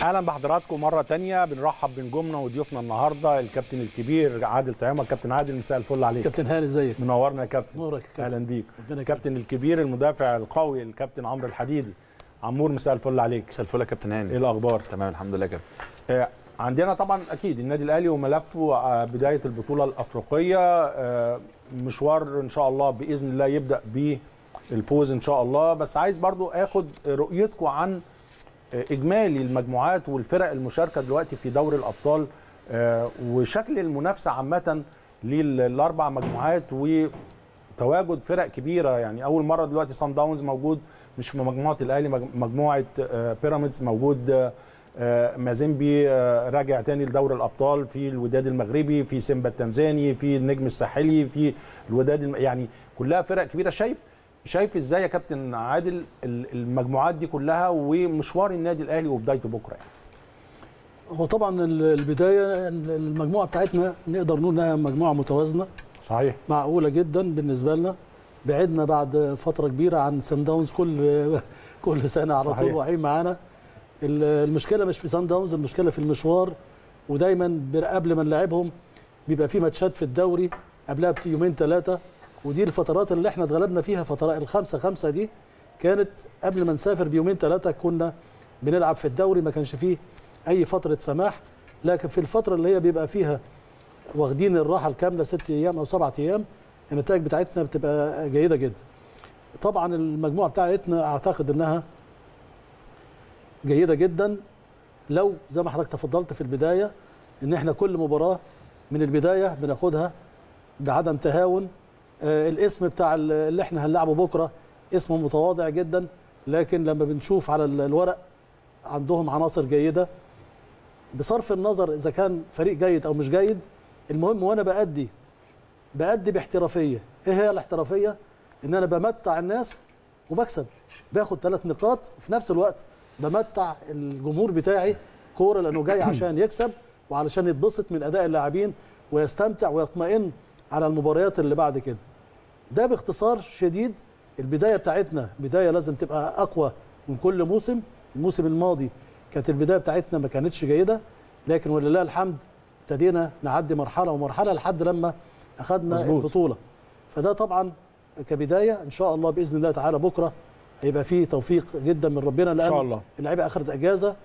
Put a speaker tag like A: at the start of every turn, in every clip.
A: اهلا بحضراتكم مره تانية بنرحب بنجومنا وضيوفنا النهارده الكابتن الكبير عادل طعيمه كابتن عادل مساء الفل عليك
B: كابتن هاني ازيك
A: منورنا يا كابتن
B: نورك يا كابتن.
A: اهلا بيك
B: ربنا يكرمك.
A: الكابتن الكبير المدافع القوي الكابتن عمرو الحديدي عمور مساء الفل عليك
C: مساء الفل يا كابتن
A: ايه
C: هاني
A: الاخبار
C: تمام الحمد لله يا كابتن
A: آه، عندنا طبعا اكيد النادي الاهلي وملفه آه، بدايه البطوله الافريقيه آه، مشوار ان شاء الله باذن الله يبدا بالفوز ان شاء الله بس عايز برضو اخد رؤيتكم عن آه، اجمالي المجموعات والفرق المشاركه دلوقتي في دوري الابطال آه، وشكل المنافسه عامه للاربع مجموعات وتواجد فرق كبيره يعني اول مره دلوقتي سان داونز موجود مش في مجموعه الاهلي مج- مجموعه آه، بيراميدز موجود آه، آه، مازيمبي آه، راجع تاني لدوري الابطال في الوداد المغربي في سيمبا التنزاني في النجم الساحلي في الوداد الم... يعني كلها فرق كبيره شايف شايف ازاي يا كابتن عادل ال- المجموعات دي كلها ومشوار النادي الاهلي وبدايته بكره يعني.
B: هو طبعا ال- البدايه المجموعه بتاعتنا نقدر نقول انها مجموعه متوازنه
A: صحيح
B: معقوله جدا بالنسبه لنا بعدنا بعد فتره كبيره عن سان داونز كل كل سنه على
A: صحيح.
B: طول واقعين معانا ال- المشكله مش في سان داونز المشكله في المشوار ودايما بر- قبل ما نلعبهم بيبقى في ماتشات في الدوري قبلها بيومين ثلاثه ودي الفترات اللي احنا اتغلبنا فيها فترات الخمسه خمسه دي كانت قبل ما نسافر بيومين ثلاثه كنا بنلعب في الدوري ما كانش فيه اي فتره سماح لكن في الفتره اللي هي بيبقى فيها واخدين الراحه الكامله ست ايام او سبعة ايام النتائج بتاعتنا بتبقى جيده جدا طبعا المجموعه بتاعتنا اعتقد انها جيده جدا لو زي ما حضرتك تفضلت في البدايه ان احنا كل مباراه من البدايه بناخدها بعدم تهاون آه، الاسم بتاع ال- اللي احنا هنلعبه بكره اسم متواضع جدا لكن لما بنشوف على ال- الورق عندهم عناصر جيده بصرف النظر اذا كان فريق جيد او مش جيد المهم وانا بادي بادي باحترافيه ايه هي الاحترافيه ان انا بمتع الناس وبكسب باخد ثلاث نقاط وفي نفس الوقت بمتع الجمهور بتاعي كوره لانه جاي عشان يكسب وعلشان يتبسط من اداء اللاعبين ويستمتع ويطمئن على المباريات اللي بعد كده ده باختصار شديد البدايه بتاعتنا بدايه لازم تبقى اقوى من كل موسم الموسم الماضي كانت البدايه بتاعتنا ما كانتش جيده لكن ولله الحمد ابتدينا نعدي مرحله ومرحله لحد لما اخذنا
A: مظبوط.
B: البطوله فده طبعا كبدايه ان شاء الله باذن الله تعالى بكره هيبقى فيه توفيق جدا من ربنا
A: ان
B: لان
A: شاء الله
B: اللعيبه اخذت اجازه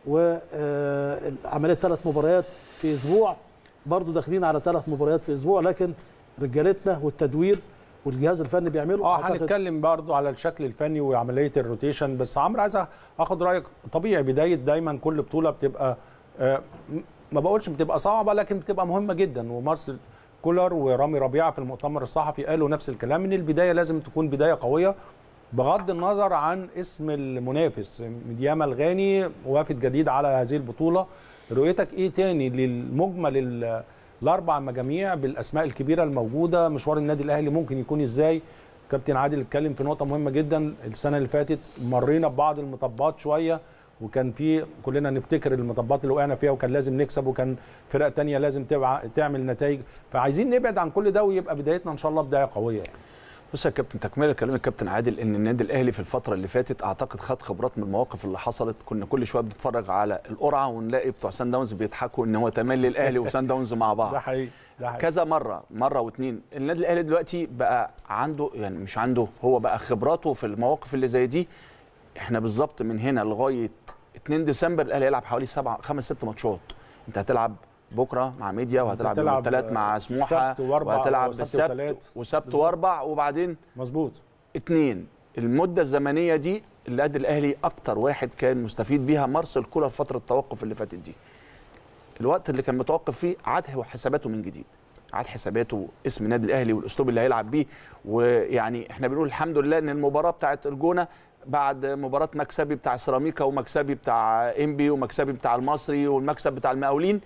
B: وعمليه ثلاث مباريات في اسبوع برضو داخلين على ثلاث مباريات في اسبوع لكن رجالتنا والتدوير والجهاز الفني بيعملوا
A: اه
B: أعتقد-
A: هنتكلم برضو على الشكل الفني وعمليه الروتيشن بس عمرو عايز اخد رايك طبيعي بدايه دايما كل بطوله بتبقى آه، م- ما بقولش بتبقى صعبه لكن بتبقى مهمه جدا ومارسيل كولر ورامي ربيعه في المؤتمر الصحفي قالوا نفس الكلام من البدايه لازم تكون بدايه قويه بغض النظر عن اسم المنافس مدياما الغاني وافد جديد على هذه البطوله رؤيتك ايه تاني للمجمل ال- الاربع مجاميع بالاسماء الكبيره الموجوده مشوار النادي الاهلي ممكن يكون ازاي كابتن عادل اتكلم في نقطه مهمه جدا السنه اللي فاتت مرينا ببعض المطبات شويه وكان في كلنا نفتكر المطبات اللي وقعنا فيها وكان لازم نكسب وكان فرق تانية لازم تبع تعمل نتائج فعايزين نبعد عن كل ده ويبقى بدايتنا ان شاء الله بدايه قويه يعني.
C: بص يا كابتن تكمله كلام الكابتن عادل ان النادي الاهلي في الفتره اللي فاتت اعتقد خد خبرات من المواقف اللي حصلت كنا كل شويه بنتفرج على القرعه ونلاقي بتوع سان داونز بيضحكوا ان هو تملي الاهلي وسان داونز مع بعض
A: ده حقيقي ده حقيقي
C: كذا مره مره واثنين النادي الاهلي دلوقتي بقى عنده يعني مش عنده هو بقى خبراته في المواقف اللي زي دي احنا بالظبط من هنا لغايه 2 ديسمبر الاهلي هيلعب حوالي سبعة خمس ست ماتشات انت هتلعب بكره مع ميديا وهتلعب يوم
A: هتلعب
C: الثلاث مع سموحه
A: سبت وأربع
C: وهتلعب
A: وسبت
C: بالسبت
A: وتلات.
C: وسبت
A: بالظبط.
C: واربع وبعدين
A: مظبوط
C: اتنين المده الزمنيه دي اللي قد الاهلي اكتر واحد كان مستفيد بيها مارسيل كولر فتره التوقف اللي فاتت دي الوقت اللي كان متوقف فيه عاد هو حساباته من جديد عاد حساباته اسم النادي الاهلي والاسلوب اللي هيلعب بيه ويعني احنا بنقول الحمد لله ان المباراه بتاعت الجونه بعد مباراه مكسبي بتاع سيراميكا ومكسبي بتاع انبي ومكسبي بتاع المصري والمكسب بتاع المقاولين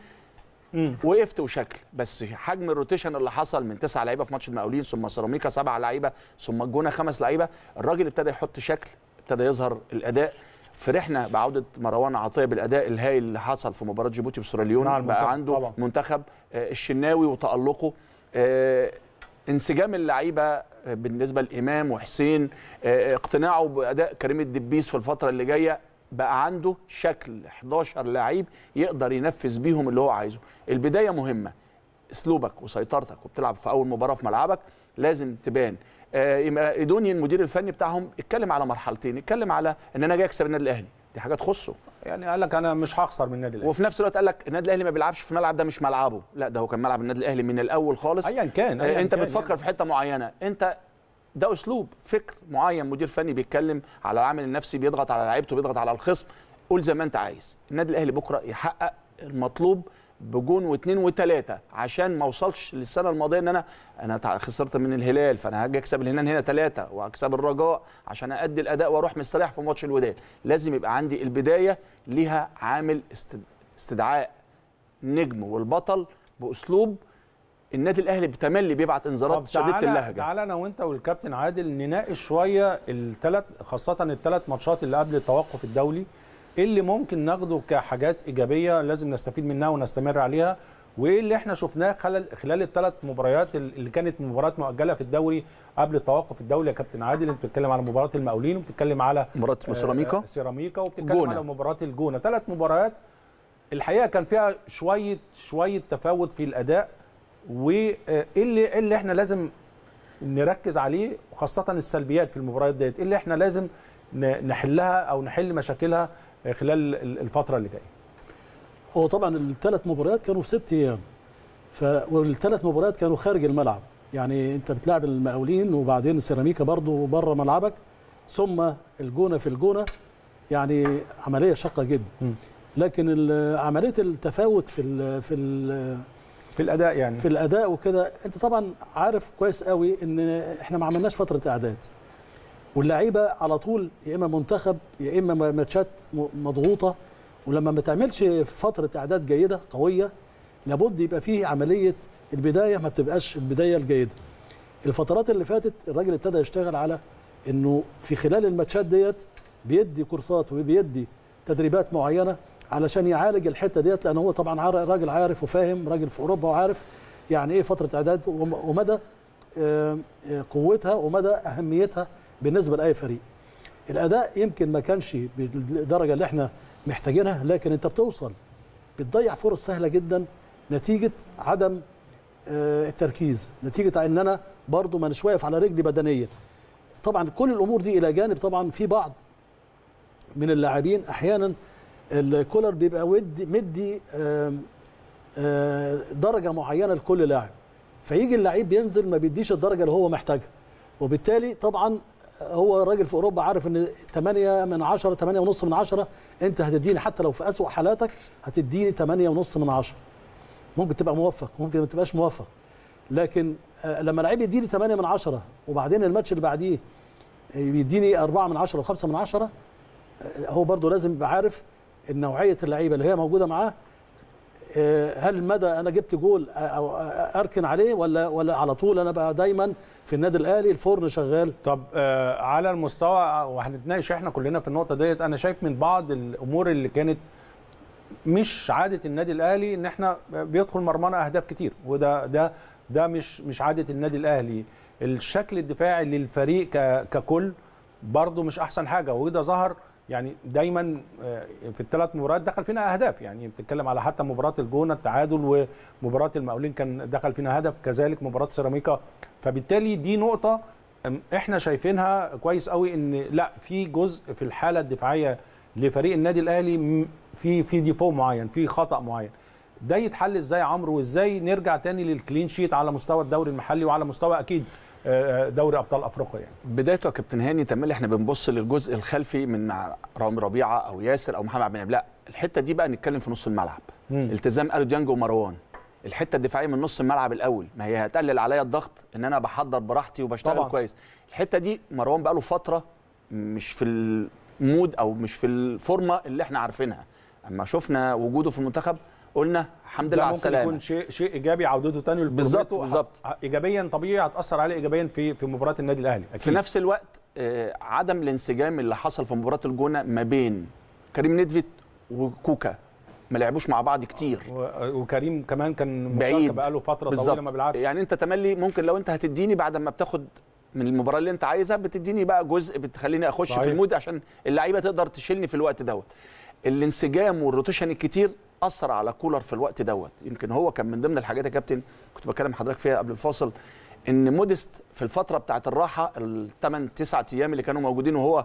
C: وقفت وشكل بس حجم الروتيشن اللي حصل من تسعة لعيبه في ماتش المقاولين ثم سيراميكا سبعة لعيبه ثم الجونه خمس لعيبه الراجل ابتدى يحط شكل ابتدى يظهر الاداء فرحنا بعوده مروان عطيه بالاداء الهائل اللي حصل في مباراه جيبوتي وسوراليون
A: مع المنتخب
C: بقى عنده
A: طبعا.
C: منتخب آه، الشناوي وتالقه آه، انسجام اللعيبه بالنسبه لامام وحسين آه، اقتناعه باداء كريم الدبيس في الفتره اللي جايه بقى عنده شكل 11 لعيب يقدر ينفذ بيهم اللي هو عايزه البدايه مهمه اسلوبك وسيطرتك وبتلعب في اول مباراه في ملعبك لازم تبان آه، يبقى ايدوني المدير الفني بتاعهم اتكلم على مرحلتين اتكلم على ان انا جاي اكسب النادي الاهلي دي حاجه تخصه
A: يعني قال لك انا مش هخسر من النادي الاهلي
C: وفي نفس الوقت قال لك النادي الاهلي ما بيلعبش في ملعب ده مش ملعبه لا ده هو كان ملعب النادي الاهلي من الاول خالص
A: ايا كان
C: آه،
A: أياً
C: انت
A: كان
C: بتفكر في حته معينه انت ده اسلوب فكر معين مدير فني بيتكلم على العامل النفسي بيضغط على لعيبته بيضغط على الخصم قول زي ما انت عايز النادي الاهلي بكره يحقق المطلوب بجون واثنين وثلاثه عشان ما اوصلش للسنه الماضيه ان انا انا تع- خسرت من الهلال فانا هاجي اكسب الهلال هنا ثلاثه واكسب الرجاء عشان اادي الاداء واروح مستريح في ماتش الوداد لازم يبقى عندي البدايه ليها عامل استد- استدعاء النجم والبطل باسلوب النادي الاهلي بتملي بيبعت
A: طب
C: انذارات شديده
A: تعالى
C: اللهجه
A: تعالى انا وانت والكابتن عادل نناقش شويه الثلاث خاصه الثلاث ماتشات اللي قبل التوقف الدولي ايه اللي ممكن ناخده كحاجات ايجابيه لازم نستفيد منها ونستمر عليها وايه اللي احنا شفناه خلال خلال الثلاث مباريات اللي كانت مباريات مؤجله في الدوري قبل التوقف الدولي يا كابتن عادل انت بتتكلم على مباراه المقاولين وبتتكلم على
C: مباراه سيراميكا
A: آه، سيراميكا وبتتكلم
C: جونة.
A: على مباراه الجونه ثلاث مباريات الحقيقه كان فيها شويه شويه تفاوت في الاداء وايه اللي إيه اللي احنا لازم نركز عليه وخاصه السلبيات في المباريات ديت ايه اللي احنا لازم ن- نحلها او نحل مشاكلها خلال ال- الفتره اللي جايه
B: هو طبعا الثلاث مباريات كانوا في ست ايام ف والثلاث مباريات كانوا خارج الملعب يعني انت بتلعب المقاولين وبعدين سيراميكا برضو بره ملعبك ثم الجونه في الجونه يعني عمليه شاقه جدا
A: مم.
B: لكن ال- عمليه التفاوت في ال في ال
A: في الاداء يعني
B: في الاداء وكده انت طبعا عارف كويس قوي ان احنا ما عملناش فتره اعداد واللعيبه على طول يا اما منتخب يا اما ماتشات م- مضغوطه ولما ما تعملش فتره اعداد جيده قويه لابد يبقى فيه عمليه البدايه ما بتبقاش البدايه الجيده الفترات اللي فاتت الراجل ابتدى يشتغل على انه في خلال الماتشات ديت بيدي كورسات وبيدي تدريبات معينه علشان يعالج الحته ديت لان هو طبعا عار- راجل عارف وفاهم راجل في اوروبا وعارف يعني ايه فتره اعداد وم- ومدى آه، آه، قوتها ومدى اهميتها بالنسبه لاي فريق. الاداء يمكن ما كانش بالدرجه اللي احنا محتاجينها لكن انت بتوصل بتضيع فرص سهله جدا نتيجه عدم آه، التركيز نتيجه ان انا برضو ما واقف على رجلي بدنيا طبعا كل الامور دي الى جانب طبعا في بعض من اللاعبين احيانا الكولر بيبقى ودي مدي آم، آه، درجه معينه لكل لاعب فيجي اللعيب بينزل ما بيديش الدرجه اللي هو محتاجها وبالتالي طبعا هو راجل في اوروبا عارف ان 8 من 10 8 ونص من 10 انت هتديني حتى لو في اسوأ حالاتك هتديني 8 ونص من 10 ممكن تبقى موفق ممكن ما تبقاش موفق لكن آه، لما لعيب يديني 8 من 10 وبعدين الماتش اللي بعديه بيديني 4 من 10 و5 من 10 آه، هو برضه لازم يبقى عارف ان نوعيه اللعيبه اللي هي موجوده معاه آه، هل مدى انا جبت جول آه، او آه، اركن عليه ولا ولا على طول انا بقى دايما في النادي الاهلي الفرن شغال
A: طب آه على المستوى وهنتناقش احنا كلنا في النقطه ديت انا شايف من بعض الامور اللي كانت مش عاده النادي الاهلي ان احنا بيدخل مرمانا اهداف كتير وده ده ده مش مش عاده النادي الاهلي الشكل الدفاعي للفريق ك- ككل برضه مش احسن حاجه وده ظهر يعني دايما آه، في الثلاث مباريات دخل فينا اهداف يعني بتتكلم على حتى مباراه الجونه التعادل ومباراه المقاولين كان دخل فينا هدف كذلك مباراه سيراميكا فبالتالي دي نقطه أم، احنا شايفينها كويس قوي ان لا في جزء في الحاله الدفاعيه لفريق النادي الاهلي م- في في ديفو معين في خطا معين ده يتحل ازاي يا عمرو وازاي نرجع تاني للكلين شيت على مستوى الدوري المحلي وعلى مستوى اكيد آه، دوري ابطال افريقيا يعني
C: بدايته يا كابتن هاني تملي احنا بنبص للجزء الخلفي من مع رامي ربيعه او ياسر او محمد عبد المنعم لا الحته دي بقى نتكلم في نص الملعب
A: مم.
C: التزام الو ديانج ومروان الحته الدفاعيه من نص الملعب الاول ما هي هتقلل عليا الضغط ان انا بحضر براحتي وبشتغل
A: طبعاً.
C: طبعا. كويس الحته دي مروان بقى له فتره مش في المود او مش في الفورمه اللي احنا عارفينها اما شفنا وجوده في المنتخب قلنا الحمد لله
A: ده
C: على
A: ممكن
C: السلامه
A: يكون شيء شيء ايجابي عودته تاني
C: بالظبط،
A: لفورمته.
C: بالظبط.
A: ه- ايجابيا طبيعي هتاثر عليه ايجابيا في في مباراه النادي الاهلي اكيد
C: في نفس الوقت آه، عدم الانسجام اللي حصل في مباراه الجونه ما بين كريم ندفت وكوكا ما لعبوش مع بعض كتير
A: و- وكريم كمان كان
C: بعيد
A: مشاركه بقاله فتره طويله ما بيلعبش
C: يعني انت تملي ممكن لو انت هتديني بعد ما بتاخد من المباراه اللي انت عايزها بتديني بقى جزء بتخليني اخش
A: صحيح.
C: في المود عشان اللعيبه تقدر تشيلني في الوقت دوت الانسجام والروتيشن الكتير اثر على كولر في الوقت دوت يمكن هو كان من ضمن الحاجات يا كابتن كنت بكلم حضرتك فيها قبل الفاصل ان موديست في الفتره بتاعه الراحه الثمان تسعة ايام اللي كانوا موجودين وهو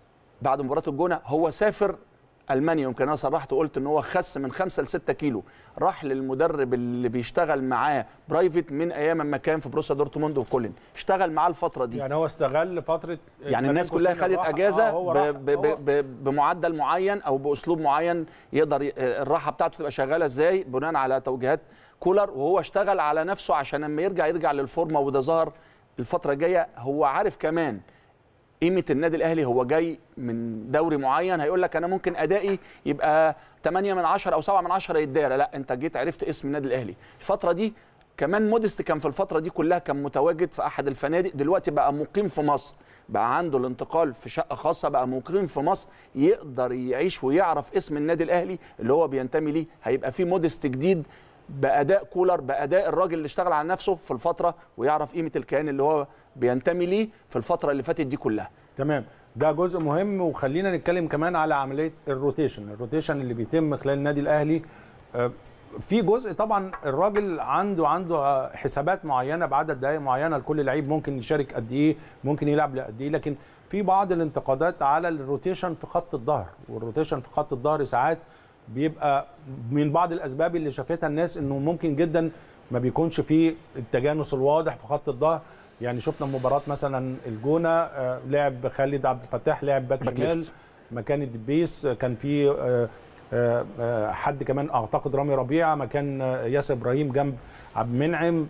C: بعد مباراه الجونه هو سافر المانيا يمكن انا صرحت وقلت ان هو خس من 5 ل 6 كيلو راح للمدرب اللي بيشتغل معاه برايفت من ايام ما كان في بروسيا دورتموند وكولن اشتغل معاه الفتره دي
A: يعني هو استغل فتره
C: يعني الناس كلها خدت
A: الراحة.
C: اجازه
A: آه، هو
C: ب
A: راح-
C: ب
A: هو-
C: ب ب بمعدل معين او باسلوب معين يقدر ي- الراحه بتاعته تبقى شغاله ازاي بناء على توجيهات كولر وهو اشتغل على نفسه عشان لما يرجع يرجع للفورمه وده ظهر الفتره الجايه هو عارف كمان قيمه النادي الاهلي هو جاي من دوري معين هيقول لك انا ممكن ادائي يبقى 8 من 10 او 7 من 10 يتدارى لا انت جيت عرفت اسم النادي الاهلي الفتره دي كمان موديست كان في الفتره دي كلها كان متواجد في احد الفنادق دلوقتي بقى مقيم في مصر بقى عنده الانتقال في شقه خاصه بقى مقيم في مصر يقدر يعيش ويعرف اسم النادي الاهلي اللي هو بينتمي ليه هيبقى في موديست جديد باداء كولر باداء الراجل اللي اشتغل على نفسه في الفتره ويعرف قيمه الكيان اللي هو بينتمي ليه في الفتره اللي فاتت دي كلها
A: تمام ده جزء مهم وخلينا نتكلم كمان على عمليه الروتيشن الروتيشن اللي بيتم خلال النادي الاهلي آه، في جزء طبعا الراجل عنده عنده آه، حسابات معينه بعدد دقائق معينه لكل لعيب ممكن يشارك قد ايه ممكن يلعب قد ايه لكن في بعض الانتقادات على الروتيشن في خط الظهر والروتيشن في خط الظهر ساعات بيبقى من بعض الاسباب اللي شافتها الناس انه ممكن جدا ما بيكونش فيه التجانس الواضح في خط الظهر يعني شفنا مباراه مثلا الجونه آه، لعب خالد عبد الفتاح لعب باك
C: باك
A: شمال
C: ليفت.
A: مكان الدبيس آه، كان في آه، آه، آه، حد كمان اعتقد رامي ربيعه مكان آه، ياسر ابراهيم جنب عبد المنعم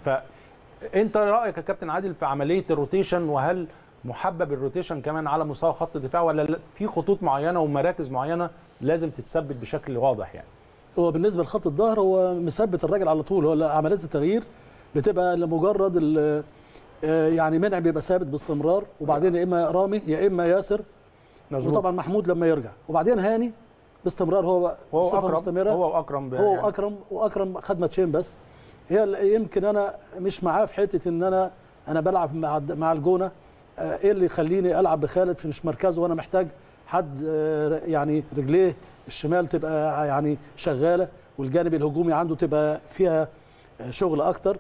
A: فانت رايك يا كابتن عادل في عمليه الروتيشن وهل محبب الروتيشن كمان على مستوى خط الدفاع ولا لا؟ في خطوط معينه ومراكز معينه لازم تتثبت بشكل واضح يعني
B: هو بالنسبه لخط الظهر هو مثبت الراجل على طول هو لا- عمليه التغيير بتبقى لمجرد ال- آه، يعني منع بيبقى ثابت باستمرار وبعدين يا اما رامي يا اما ياسر
A: مظبوط
B: وطبعا محمود لما يرجع وبعدين هاني باستمرار هو
A: هو
B: بصفة
A: اكرم
B: مستمره
A: هو واكرم ب-
B: هو
A: يعني
B: واكرم واكرم خد ماتشين بس هي ال- يمكن انا مش معاه في حته ان انا انا بلعب مع الد- مع الجونه آه، ايه اللي يخليني العب بخالد في مش مركزه وانا محتاج حد آه، يعني رجليه الشمال تبقى يعني شغاله والجانب الهجومي عنده تبقى فيها آه، شغل اكتر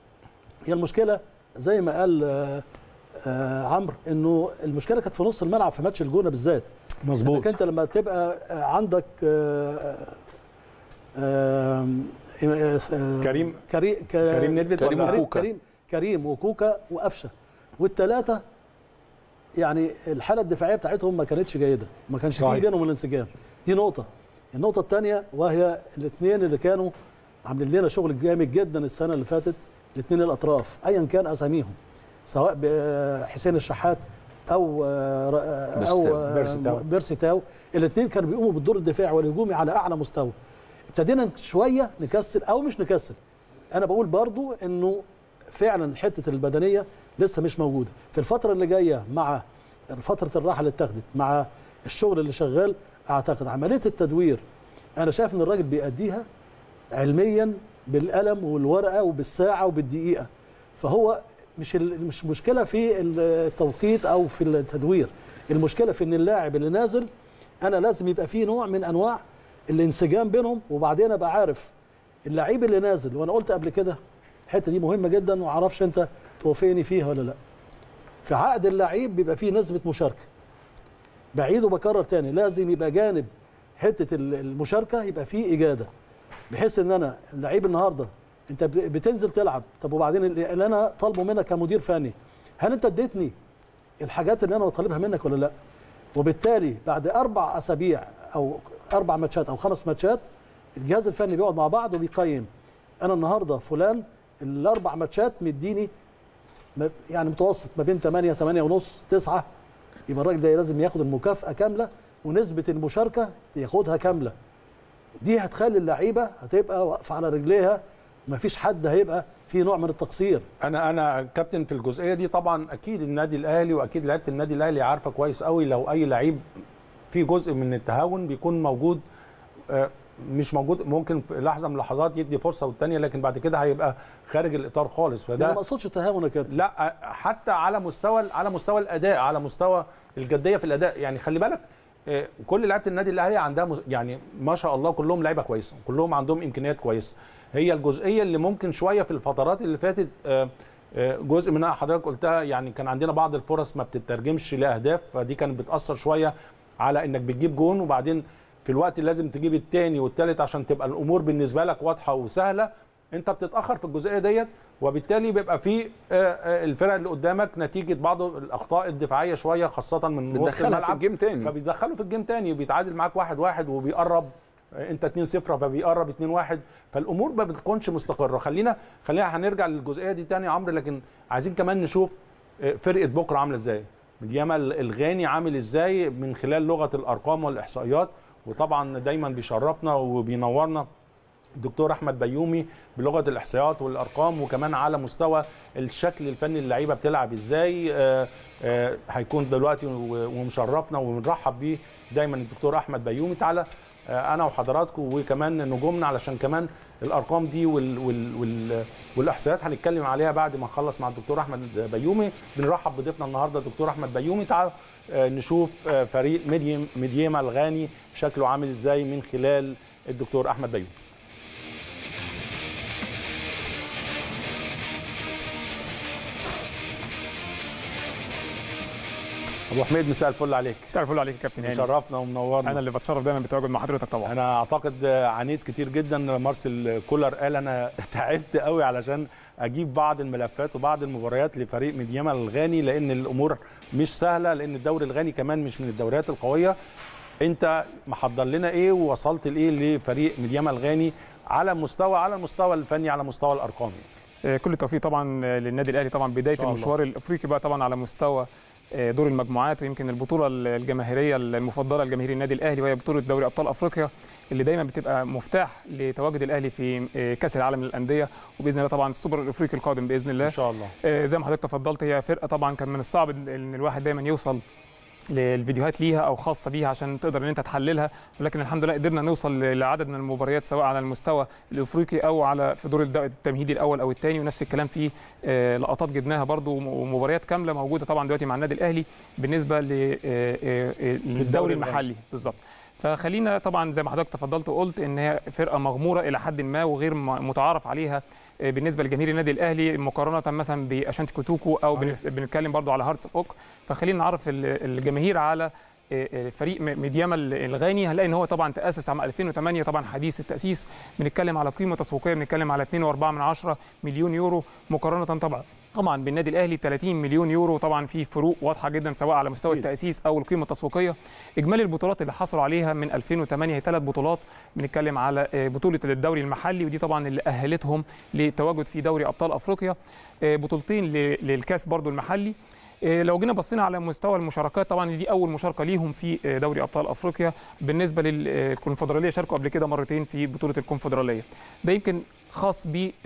B: هي المشكله زي ما قال آه، آه، عمرو انه المشكله كانت في نص الملعب في ماتش الجونه بالذات
A: مظبوط
B: انك انت لما تبقى آه، عندك آه، آه، آه، آه،
A: كريم
B: كريم
A: كريم ندفد
C: كريم
A: ولا-
C: وكوكا.
B: كريم كريم وكوكا وقفشه والثلاثه يعني الحاله الدفاعيه بتاعتهم ما كانتش جيده ما كانش فيه
A: صحيح.
B: بينهم الانسجام دي نقطه النقطه الثانيه وهي الاثنين اللي كانوا عاملين لنا شغل جامد جدا السنه اللي فاتت الاثنين الاطراف ايا كان اساميهم سواء ب- حسين الشحات او آه، او
C: بيرسي
B: آه،
A: بيرسي تاو.
B: بيرسي تاو الاثنين كانوا بيقوموا بالدور الدفاعي والهجومي على اعلى مستوى ابتدينا شويه نكسل او مش نكسل انا بقول برضو انه فعلا حته البدنيه لسه مش موجوده في الفتره اللي جايه مع فتره الراحه اللي اتخذت مع الشغل اللي شغال اعتقد عمليه التدوير انا شايف ان الراجل بيأديها علميا بالقلم والورقه وبالساعه وبالدقيقه فهو مش ال- مش مشكله في التوقيت او في التدوير المشكله في ان اللاعب اللي نازل انا لازم يبقى فيه نوع من انواع الانسجام بينهم وبعدين ابقى عارف اللعيب اللي نازل وانا قلت قبل كده الحته دي مهمه جدا ومعرفش انت توافقني فيها ولا لا في عقد اللعيب بيبقى فيه نسبه مشاركه بعيد وبكرر تاني لازم يبقى جانب حته ال- المشاركه يبقى فيه اجاده بحيث ان انا اللعيب النهارده انت ب- بتنزل تلعب طب وبعدين اللي اللي انا طالبه منك كمدير فني هل انت اديتني الحاجات اللي انا بطالبها منك ولا لا وبالتالي بعد اربع اسابيع او اربع ماتشات او خمس ماتشات الجهاز الفني بيقعد مع بعض وبيقيم انا النهارده فلان الاربع ماتشات مديني ما- يعني متوسط ما بين 8 8 ونص 9 يبقى الراجل ده لازم ياخد المكافاه كامله ونسبه المشاركه ياخدها كامله دي هتخلي اللعيبه هتبقى واقفه على رجليها مفيش حد هيبقى في نوع من التقصير
A: انا انا كابتن في الجزئيه دي طبعا اكيد النادي الاهلي واكيد لعيبه النادي الاهلي عارفه كويس قوي لو اي لعيب في جزء من التهاون بيكون موجود آه، مش موجود ممكن في لحظه من اللحظات يدي فرصه والتانيه لكن بعد كده هيبقى خارج الاطار خالص
B: ده انا ما
A: فده
B: اقصدش تهاون يا كابتن
A: لا حتى على مستوى على مستوى الاداء على مستوى الجديه في الاداء يعني خلي بالك آه، كل لعيبه النادي الاهلي عندها مس- يعني ما شاء الله كلهم لعيبه كويسه كلهم عندهم امكانيات كويسه هي الجزئيه اللي ممكن شويه في الفترات اللي فاتت آه، آه، جزء منها حضرتك قلتها يعني كان عندنا بعض الفرص ما بتترجمش لاهداف فدي كانت بتاثر شويه على انك بتجيب جون وبعدين في الوقت اللي لازم تجيب الثاني والثالث عشان تبقى الامور بالنسبه لك واضحه وسهله انت بتتاخر في الجزئيه ديت وبالتالي بيبقى في آه، آه، الفرق اللي قدامك نتيجه بعض الاخطاء الدفاعيه شويه خاصه من وسط
C: بتدخلها في
A: الملعب
C: الجيم تاني
A: فبيدخله في الجيم تاني بيتعادل معاك واحد واحد وبيقرب آه، انت 2 0 فبيقرب 2 1 فالامور ما بتكونش مستقره خلينا خلينا هنرجع للجزئيه دي تاني يا عمرو لكن عايزين كمان نشوف آه، فرقه بكره عامله ازاي مدياما الغاني عامل ازاي من خلال لغه الارقام والاحصائيات وطبعا دايما بيشرفنا وبينورنا الدكتور احمد بيومي بلغه الاحصائيات والارقام وكمان على مستوى الشكل الفني اللعيبه بتلعب ازاي آه، آه، هيكون دلوقتي و- ومشرفنا وبنرحب بيه دايما الدكتور احمد بيومي تعالى آه، انا وحضراتكم وكمان نجومنا علشان كمان الارقام دي وال وال وال والاحصائيات هنتكلم عليها بعد ما نخلص مع الدكتور احمد بيومي بنرحب بضيفنا النهارده الدكتور احمد بيومي تعالى آه، نشوف آه، فريق ميديم ميديما الغاني شكله عامل ازاي من خلال الدكتور احمد بيومي ابو حميد مساء الفل عليك
D: مساء الفل عليك يا كابتن هاني
A: شرفنا ومنورنا
D: انا اللي بتشرف دايما بتواجد مع حضرتك طبعا
A: انا اعتقد عانيت كتير جدا مارسيل كولر قال انا تعبت قوي علشان اجيب بعض الملفات وبعض المباريات لفريق مدياما الغاني لان الامور مش سهله لان الدوري الغاني كمان مش من الدوريات القويه انت محضر لنا ايه ووصلت لايه لفريق مدياما الغاني على مستوى على المستوى الفني على مستوى الارقام
D: آه، كل التوفيق طبعا آه، للنادي الاهلي طبعا بدايه
A: شاء الله.
D: المشوار الافريقي بقى طبعا على مستوى آه، دور المجموعات ويمكن البطوله الجماهيريه المفضله لجماهير النادي الاهلي وهي بطوله دوري ابطال افريقيا اللي دايما بتبقى مفتاح لتواجد الاهلي في آه، كاس العالم للانديه وباذن الله طبعا السوبر الافريقي القادم باذن الله
A: ان شاء الله
D: آه، زي ما حضرتك تفضلت هي فرقه طبعا كان من الصعب ان إن الواحد دايما يوصل للفيديوهات ليها او خاصه بيها عشان تقدر ان انت تحللها ولكن الحمد لله قدرنا نوصل لعدد من المباريات سواء على المستوى الافريقي او على في دور الد- التمهيدي الاول او الثاني ونفس الكلام في آه، لقطات جبناها برضو وم- ومباريات كامله موجوده طبعا دلوقتي مع النادي الاهلي بالنسبه للدوري المحلي بالظبط فخلينا طبعا زي ما حضرتك تفضلت وقلت ان هي فرقه مغموره الى حد ما وغير م- متعارف عليها آه، بالنسبه لجماهير النادي الاهلي مقارنه مثلا باشانتي كوتوكو او
A: صحيح.
D: بن- بنتكلم برضو على هارتس فوك فخلينا نعرف ال- الجماهير على آه، آه، فريق م- ميدياما ال- الغاني هنلاقي ان هو طبعا تاسس عام 2008 طبعا حديث التاسيس بنتكلم على قيمه تسويقيه بنتكلم على 2.4 مليون يورو مقارنه طبعا طبعا بالنادي الاهلي 30 مليون يورو طبعا في فروق واضحه جدا سواء على مستوى
A: أكيد.
D: التاسيس او القيمه التسويقيه اجمالي البطولات اللي حصلوا عليها من 2008 هي ثلاث بطولات بنتكلم على آه، بطوله الدوري المحلي ودي طبعا اللي اهلتهم للتواجد في دوري ابطال افريقيا آه، بطولتين ل- للكاس برضو المحلي آه، لو جينا بصينا على مستوى المشاركات طبعا دي اول مشاركه ليهم في آه، دوري ابطال افريقيا بالنسبه للكونفدراليه شاركوا قبل كده مرتين في بطوله الكونفدراليه ده يمكن خاص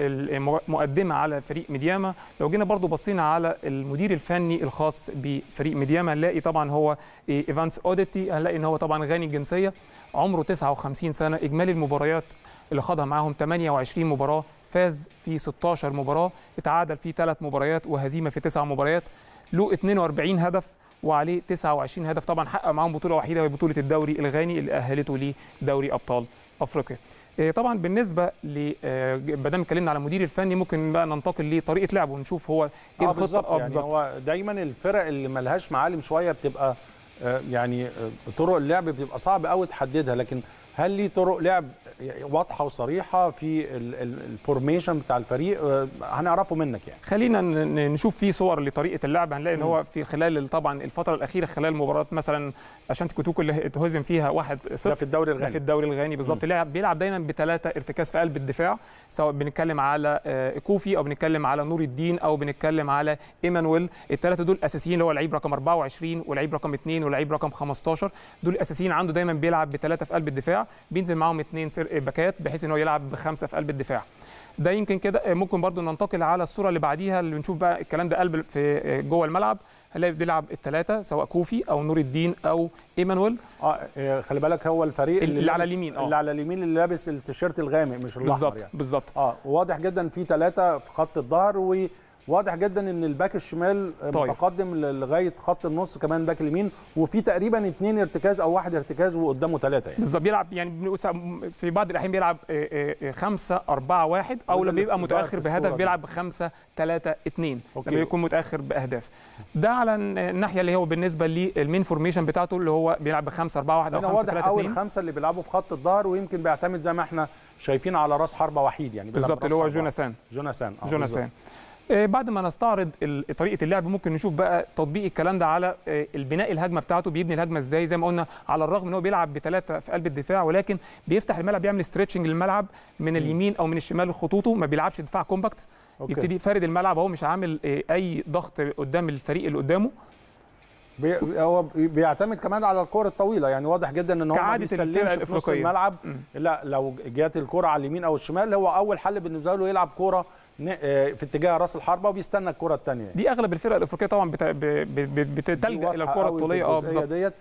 D: بالمقدمه على فريق ميدياما لو جينا برضو بصينا على المدير الفني الخاص بفريق ميدياما هنلاقي طبعا هو إيه، ايفانس اوديتي هنلاقي ان هو طبعا غني الجنسيه عمره 59 سنه اجمالي المباريات اللي خاضها معاهم 28 مباراه فاز في 16 مباراه اتعادل في ثلاث مباريات وهزيمه في تسع مباريات له 42 هدف وعليه 29 هدف طبعا حقق معاهم بطوله وحيده وهي بطوله الدوري الغاني اللي اهلته لدوري ابطال افريقيا إيه، طبعا بالنسبه ل آه، ما دام اتكلمنا على المدير الفني ممكن بقى ننتقل لطريقه لعبه ونشوف هو ايه
A: اه
D: الخطه
A: بالظبط يعني
D: بالظبط.
A: هو دايما الفرق اللي ملهاش معالم شويه بتبقى آه، يعني آه، طرق اللعب بتبقى صعب قوي تحددها لكن هل ليه طرق لعب واضحه وصريحه في ال- ال- الفورميشن بتاع الفريق آه، هنعرفه منك يعني
D: خلينا ن- ن- نشوف فيه صور لطريقه اللعب هنلاقي ان
A: مم.
D: هو في خلال ال- طبعا الفتره الاخيره خلال مباراه مثلا اشانتي كوتوكو اللي اتهزم فيها 1
A: ده
D: 0
A: في الدوري
D: ده في
A: الغاني
D: الدوري الغاني بالظبط لعب بيلعب دايما بثلاثه ارتكاز في قلب الدفاع سواء بنتكلم على آه، كوفي او بنتكلم على نور الدين او بنتكلم على ايمانويل الثلاثه دول اساسيين اللي هو لعيب رقم 24 ولعيب رقم 2 ولعيب رقم 15 دول اساسيين عنده دايما بيلعب بثلاثه في قلب الدفاع بينزل معاهم اثنين فرق باكات بحيث ان هو يلعب بخمسه في قلب الدفاع ده يمكن كده آه، ممكن برضو ننتقل على الصوره اللي بعديها اللي بنشوف بقى الكلام ده قلب في آه، جوه الملعب هنلاقي بيلعب الثلاثه سواء كوفي او نور الدين او ايمانويل
A: اه إيه، خلي بالك هو الفريق
D: اللي على
A: لابس-
D: اليمين، آه.
A: اللي على اليمين اللي لابس التيشيرت الغامق مش الاحمر
D: بالظبط
A: يعني
D: بالظبط
A: اه واضح جدا في ثلاثه في خط الظهر وواضح جدا ان الباك الشمال
D: طاير.
A: متقدم ل- لغايه خط النص كمان باك اليمين وفي تقريبا اثنين ارتكاز او واحد ارتكاز وقدامه ثلاثه يعني
D: بالظبط بيلعب يعني بنقول سا- في بعض الاحيان بيلعب 5 4 1 او
A: وده
D: لما
A: اللي
D: بيبقى
A: ظاهر
D: متاخر
A: في الصورة
D: بهدف
A: دي.
D: بيلعب 5 3 2
A: أوكي.
D: لما يكون متاخر باهداف ده على الناحيه اللي هو بالنسبه للمين فورميشن بتاعته اللي هو بيلعب ب 5 4 1 او
A: هنا
D: 5
A: واضح
D: 3
A: اول
D: 2
A: خمسه اللي بيلعبوا في خط الظهر ويمكن بيعتمد زي ما احنا شايفين على راس حربه وحيد يعني بيلعب
D: بالظبط
A: براس
D: اللي هو
A: حربة.
D: جوناثان
A: جوناثان آه،
D: جوناثان آه، بعد ما نستعرض ال- طريقه اللعب ممكن نشوف بقى تطبيق الكلام ده على آه، البناء الهجمه بتاعته بيبني الهجمه ازاي زي ما قلنا على الرغم ان هو بيلعب بثلاثه في قلب الدفاع ولكن بيفتح الملعب بيعمل ستريتشنج للملعب من اليمين او من الشمال خطوطه ما بيلعبش دفاع كومباكت
A: أوكي.
D: يبتدي فارد الملعب هو مش عامل آه، اي ضغط قدام الفريق اللي قدامه
A: بي هو بيعتمد كمان على الكره الطويله يعني واضح جدا ان هو ما
D: كعادة الفرق
A: بيسلمش في نص
D: الإفريقية.
A: الملعب
D: مم.
A: لا لو جات الكره على اليمين او الشمال هو اول حل بالنسبه له يلعب كره ن- آه، في اتجاه راس الحربه وبيستنى الكره الثانيه
D: دي اغلب الفرق الافريقيه طبعا بت- ب- ب- ب- بتلجا الى الكره الطوليه اه بالظبط
A: ديت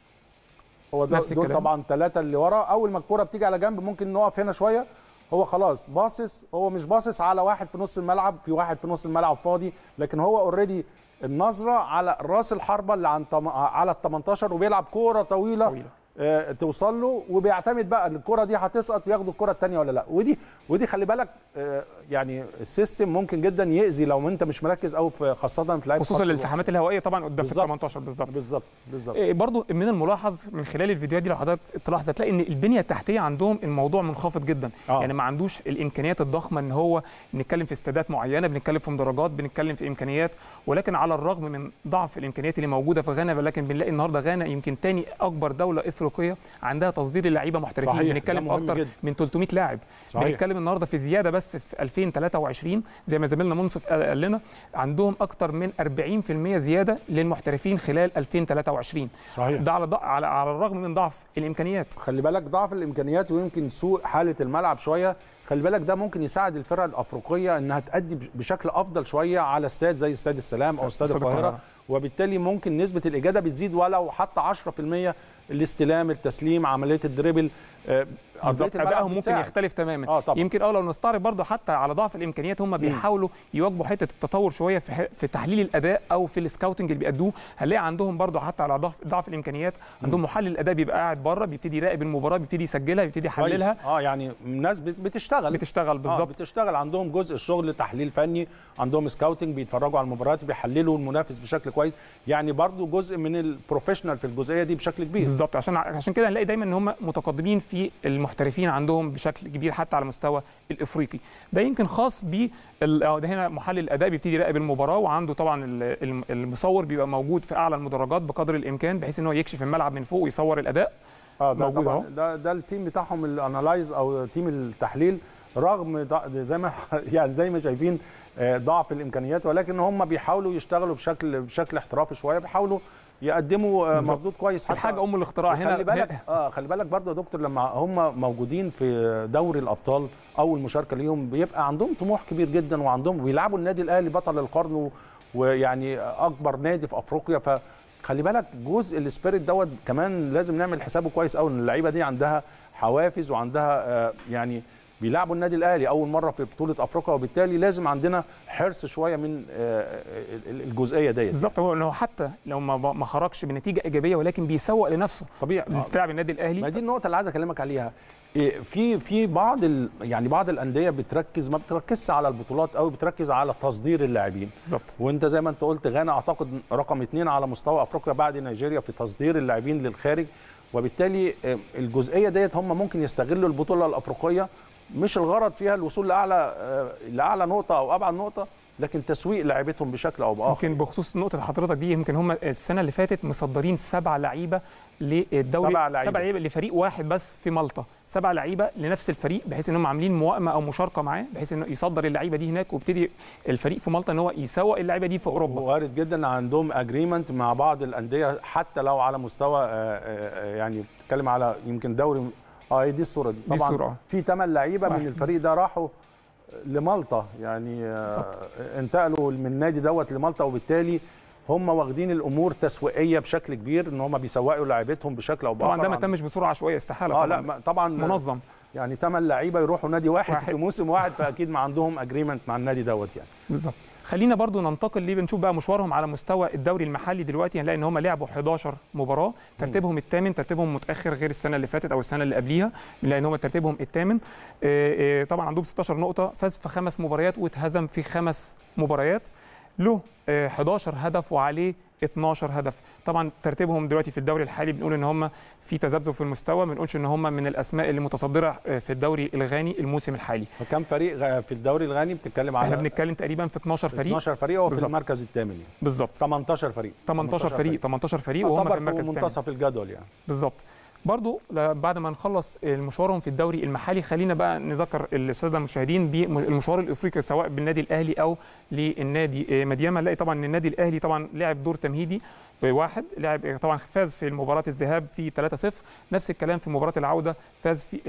A: هو ده
D: نفس
A: دول
D: الكلام.
A: طبعا ثلاثه اللي ورا اول ما الكره بتيجي على جنب ممكن نقف هنا شويه هو خلاص باصص هو مش باصص على واحد في نص الملعب في واحد في نص الملعب فاضي لكن هو اوريدي النظره على راس الحربه اللي عن طم... على ال 18 وبيلعب كوره طويله,
D: طويلة.
A: آه توصل له وبيعتمد بقى الكره دي هتسقط وياخدوا الكره الثانيه ولا لا ودي ودي خلي بالك آه يعني السيستم ممكن جدا يأذي لو انت مش مركز قوي في خاصه في لعيبه
D: خصوصا
A: خط الوسط.
D: الالتحامات الهوائيه طبعا قدام في ال
A: بالظبط.
D: 18 بالظبط
A: بالظبط بالظبط
D: إيه برضو من الملاحظ من خلال الفيديوهات دي لو حضرتك تلاحظ هتلاقي ان البنيه التحتيه عندهم الموضوع منخفض جدا
A: آه.
D: يعني ما عندوش الامكانيات الضخمه ان هو بنتكلم في استادات معينه بنتكلم في مدرجات بنتكلم في امكانيات ولكن على الرغم من ضعف الامكانيات اللي موجوده في غانا ولكن بنلاقي النهارده غانا يمكن تاني اكبر دوله افريقيه عندها تصدير اللعيبه محترفين
A: صحيح، ده
D: بنتكلم في
A: مهم
D: اكتر
A: جدا.
D: من 300 لاعب
A: صحيح.
D: بنتكلم النهارده في زياده بس في 2023 زي ما زميلنا منصف قال قال لنا عندهم اكتر من 40% زياده للمحترفين خلال 2023
A: صحيح
D: ده على ضع- على على الرغم من ضعف الامكانيات
A: خلي بالك ضعف الامكانيات ويمكن سوء حاله الملعب شويه خلي بالك ده ممكن يساعد الفرق الافريقيه انها تأدي بش- بشكل افضل شويه على استاد زي استاد السلام او استاد
D: استاد
A: القاهره
D: القاهرة.
A: وبالتالي ممكن نسبه الاجاده بتزيد ولو حتى 10% الاستلام التسليم عمليه الدريبل آه، أرضية
D: بالظبط
A: الملعب
D: ادائهم ممكن
A: بتساعد.
D: يختلف تماما
A: آه، طبعاً.
D: يمكن اه لو نستعرض برضه حتى على ضعف الامكانيات هم بيحاولوا يواجهوا حته التطور شويه في ح- في تحليل الاداء او في السكاوتنج اللي بيأدوه هنلاقي عندهم برضه حتى على ضعف ضعف الامكانيات عندهم محلل الاداء بيبقى قاعد بره بيبتدي يراقب المباراه بيبتدي يسجلها بيبتدي
A: كويس.
D: يحللها
A: اه يعني الناس بت- بتشتغل
D: بتشتغل
A: آه
D: بالظبط
A: بتشتغل عندهم جزء الشغل تحليل فني عندهم سكاوتنج بيتفرجوا على المباريات بيحللوا المنافس بشكل كويس يعني برضو جزء من البروفيشنال في الجزئيه دي بشكل كبير
D: بالظبط عشان عشان كده هنلاقي دايما ان هم متقدمين في المحترفين عندهم بشكل كبير حتى على المستوى الافريقي ده يمكن خاص ب ده هنا محلل الاداء بيبتدي يراقب المباراه وعنده طبعا ال- الم- المصور بيبقى موجود في اعلى المدرجات بقدر الامكان بحيث ان هو يكشف الملعب من فوق ويصور الاداء
A: اه ده
D: موجود
A: طبعا
D: أهو.
A: ده ده التيم بتاعهم الانالايز او تيم التحليل رغم ضع- زي ما يعني زي ما شايفين آه، ضعف الامكانيات ولكن هم بيحاولوا يشتغلوا بشكل بشكل احترافي شويه بيحاولوا يقدموا آه،
D: بالظبط.
A: مردود كويس حتى
D: الحاجه ام الاختراع هنا
A: خلي بالك
D: هنا-
A: اه خلي بالك برضه يا دكتور لما هم موجودين في دوري الابطال اول مشاركه ليهم بيبقى عندهم طموح كبير جدا وعندهم بيلعبوا النادي الاهلي بطل القرن و- ويعني اكبر نادي في افريقيا فخلي بالك جزء السبيريت دوت كمان لازم نعمل حسابه كويس قوي ان اللعيبه دي عندها حوافز وعندها آه يعني بيلعبوا النادي الاهلي اول مره في بطوله افريقيا وبالتالي لازم عندنا حرص شويه من آه، الجزئيه ديت
D: بالظبط هو انه حتى لو ما ما خرجش بنتيجه ايجابيه ولكن بيسوق لنفسه
A: طبيعي آه.
D: بتلعب النادي
A: ما
D: الاهلي
A: دي النقطة اللي عايز أكلمك عليها إيه، في في بعض ال يعني بعض الأندية بتركز ما بتركزش على البطولات أو بتركز على تصدير اللاعبين
D: بالظبط
A: وأنت زي ما أنت قلت غانا أعتقد رقم اثنين على مستوى أفريقيا بعد نيجيريا في تصدير اللاعبين للخارج وبالتالي آه، الجزئية ديت هم ممكن يستغلوا البطولة الأفريقية مش الغرض فيها الوصول لأعلى آه، لأعلى نقطة أو أبعد نقطة لكن تسويق لاعبتهم بشكل أو بآخر
D: يمكن بخصوص نقطة حضرتك دي يمكن هم السنة اللي فاتت مصدرين سبع لعيبة للدوري
A: سبع لعيبة.
D: سبع لعيبة لفريق واحد بس في مالطا سبع لعيبة لنفس الفريق بحيث انهم عاملين موائمة او مشاركة معاه بحيث انه يصدر اللعيبة دي هناك ويبتدي الفريق في مالطا ان هو يسوق اللعيبة دي في اوروبا
A: وارد جدا عندهم اجريمنت مع بعض الانديه حتى لو على مستوى آه، آه، يعني بتتكلم على يمكن دوري اه هي دي الصوره دي
D: دي
A: طبعا
D: الصورة، آه.
A: في ثمان لعيبه
D: واحد.
A: من الفريق ده راحوا لمالطا يعني آه،
D: بالظبط.
A: انتقلوا من النادي دوت لمالطا وبالتالي هم واخدين الامور تسويقيه بشكل كبير ان هم بيسوقوا لاعيبتهم بشكل او باخر
D: طبعا ده ما
A: عن-
D: تمش بصوره عشوائيه استحاله
A: اه
D: طبعا
A: لا ما- طبعا
D: منظم
A: يعني ثمان لعيبه يروحوا نادي واحد,
D: واحد.
A: في موسم واحد فاكيد ما عندهم اجريمنت مع النادي دوت يعني
D: بالظبط خلينا برضو ننتقل ليه بنشوف بقى مشوارهم على مستوى الدوري المحلي دلوقتي هنلاقي ان هم لعبوا 11 مباراه ترتيبهم الثامن ترتيبهم متاخر غير السنه اللي فاتت او السنه اللي قبليها بنلاقي ان هم ترتيبهم الثامن آه، آه، طبعا عندهم 16 نقطه فاز في خمس مباريات واتهزم في خمس مباريات له آه، 11 هدف وعليه 12 هدف طبعا ترتيبهم دلوقتي في الدوري الحالي بنقول ان هم في تذبذب في المستوى ما بنقولش ان هم من الاسماء اللي متصدره آه، في الدوري الغاني الموسم الحالي
A: فكم فريق غ- في الدوري الغاني بتتكلم
D: احنا
A: على
D: بنتكلم تقريبا في 12 فريق
A: 12 فريق وفي
D: بالظبط.
A: المركز الثامن يعني
D: بالظبط
A: 18 فريق
D: 18 فريق 18 فريق وهم
A: يعتبر
D: في المركز
A: في
D: الثاني
A: منتصف الجدول يعني
D: بالظبط برضو ل- بعد ما نخلص مشوارهم في الدوري المحلي خلينا بقى نذكر الساده المشاهدين بالمشوار الافريقي سواء بالنادي الاهلي او للنادي مدياما نلاقي طبعا ان النادي الاهلي طبعا لعب دور تمهيدي واحد لعب طبعا فاز في مباراه الذهاب في 3-0 نفس الكلام في مباراه العوده فاز في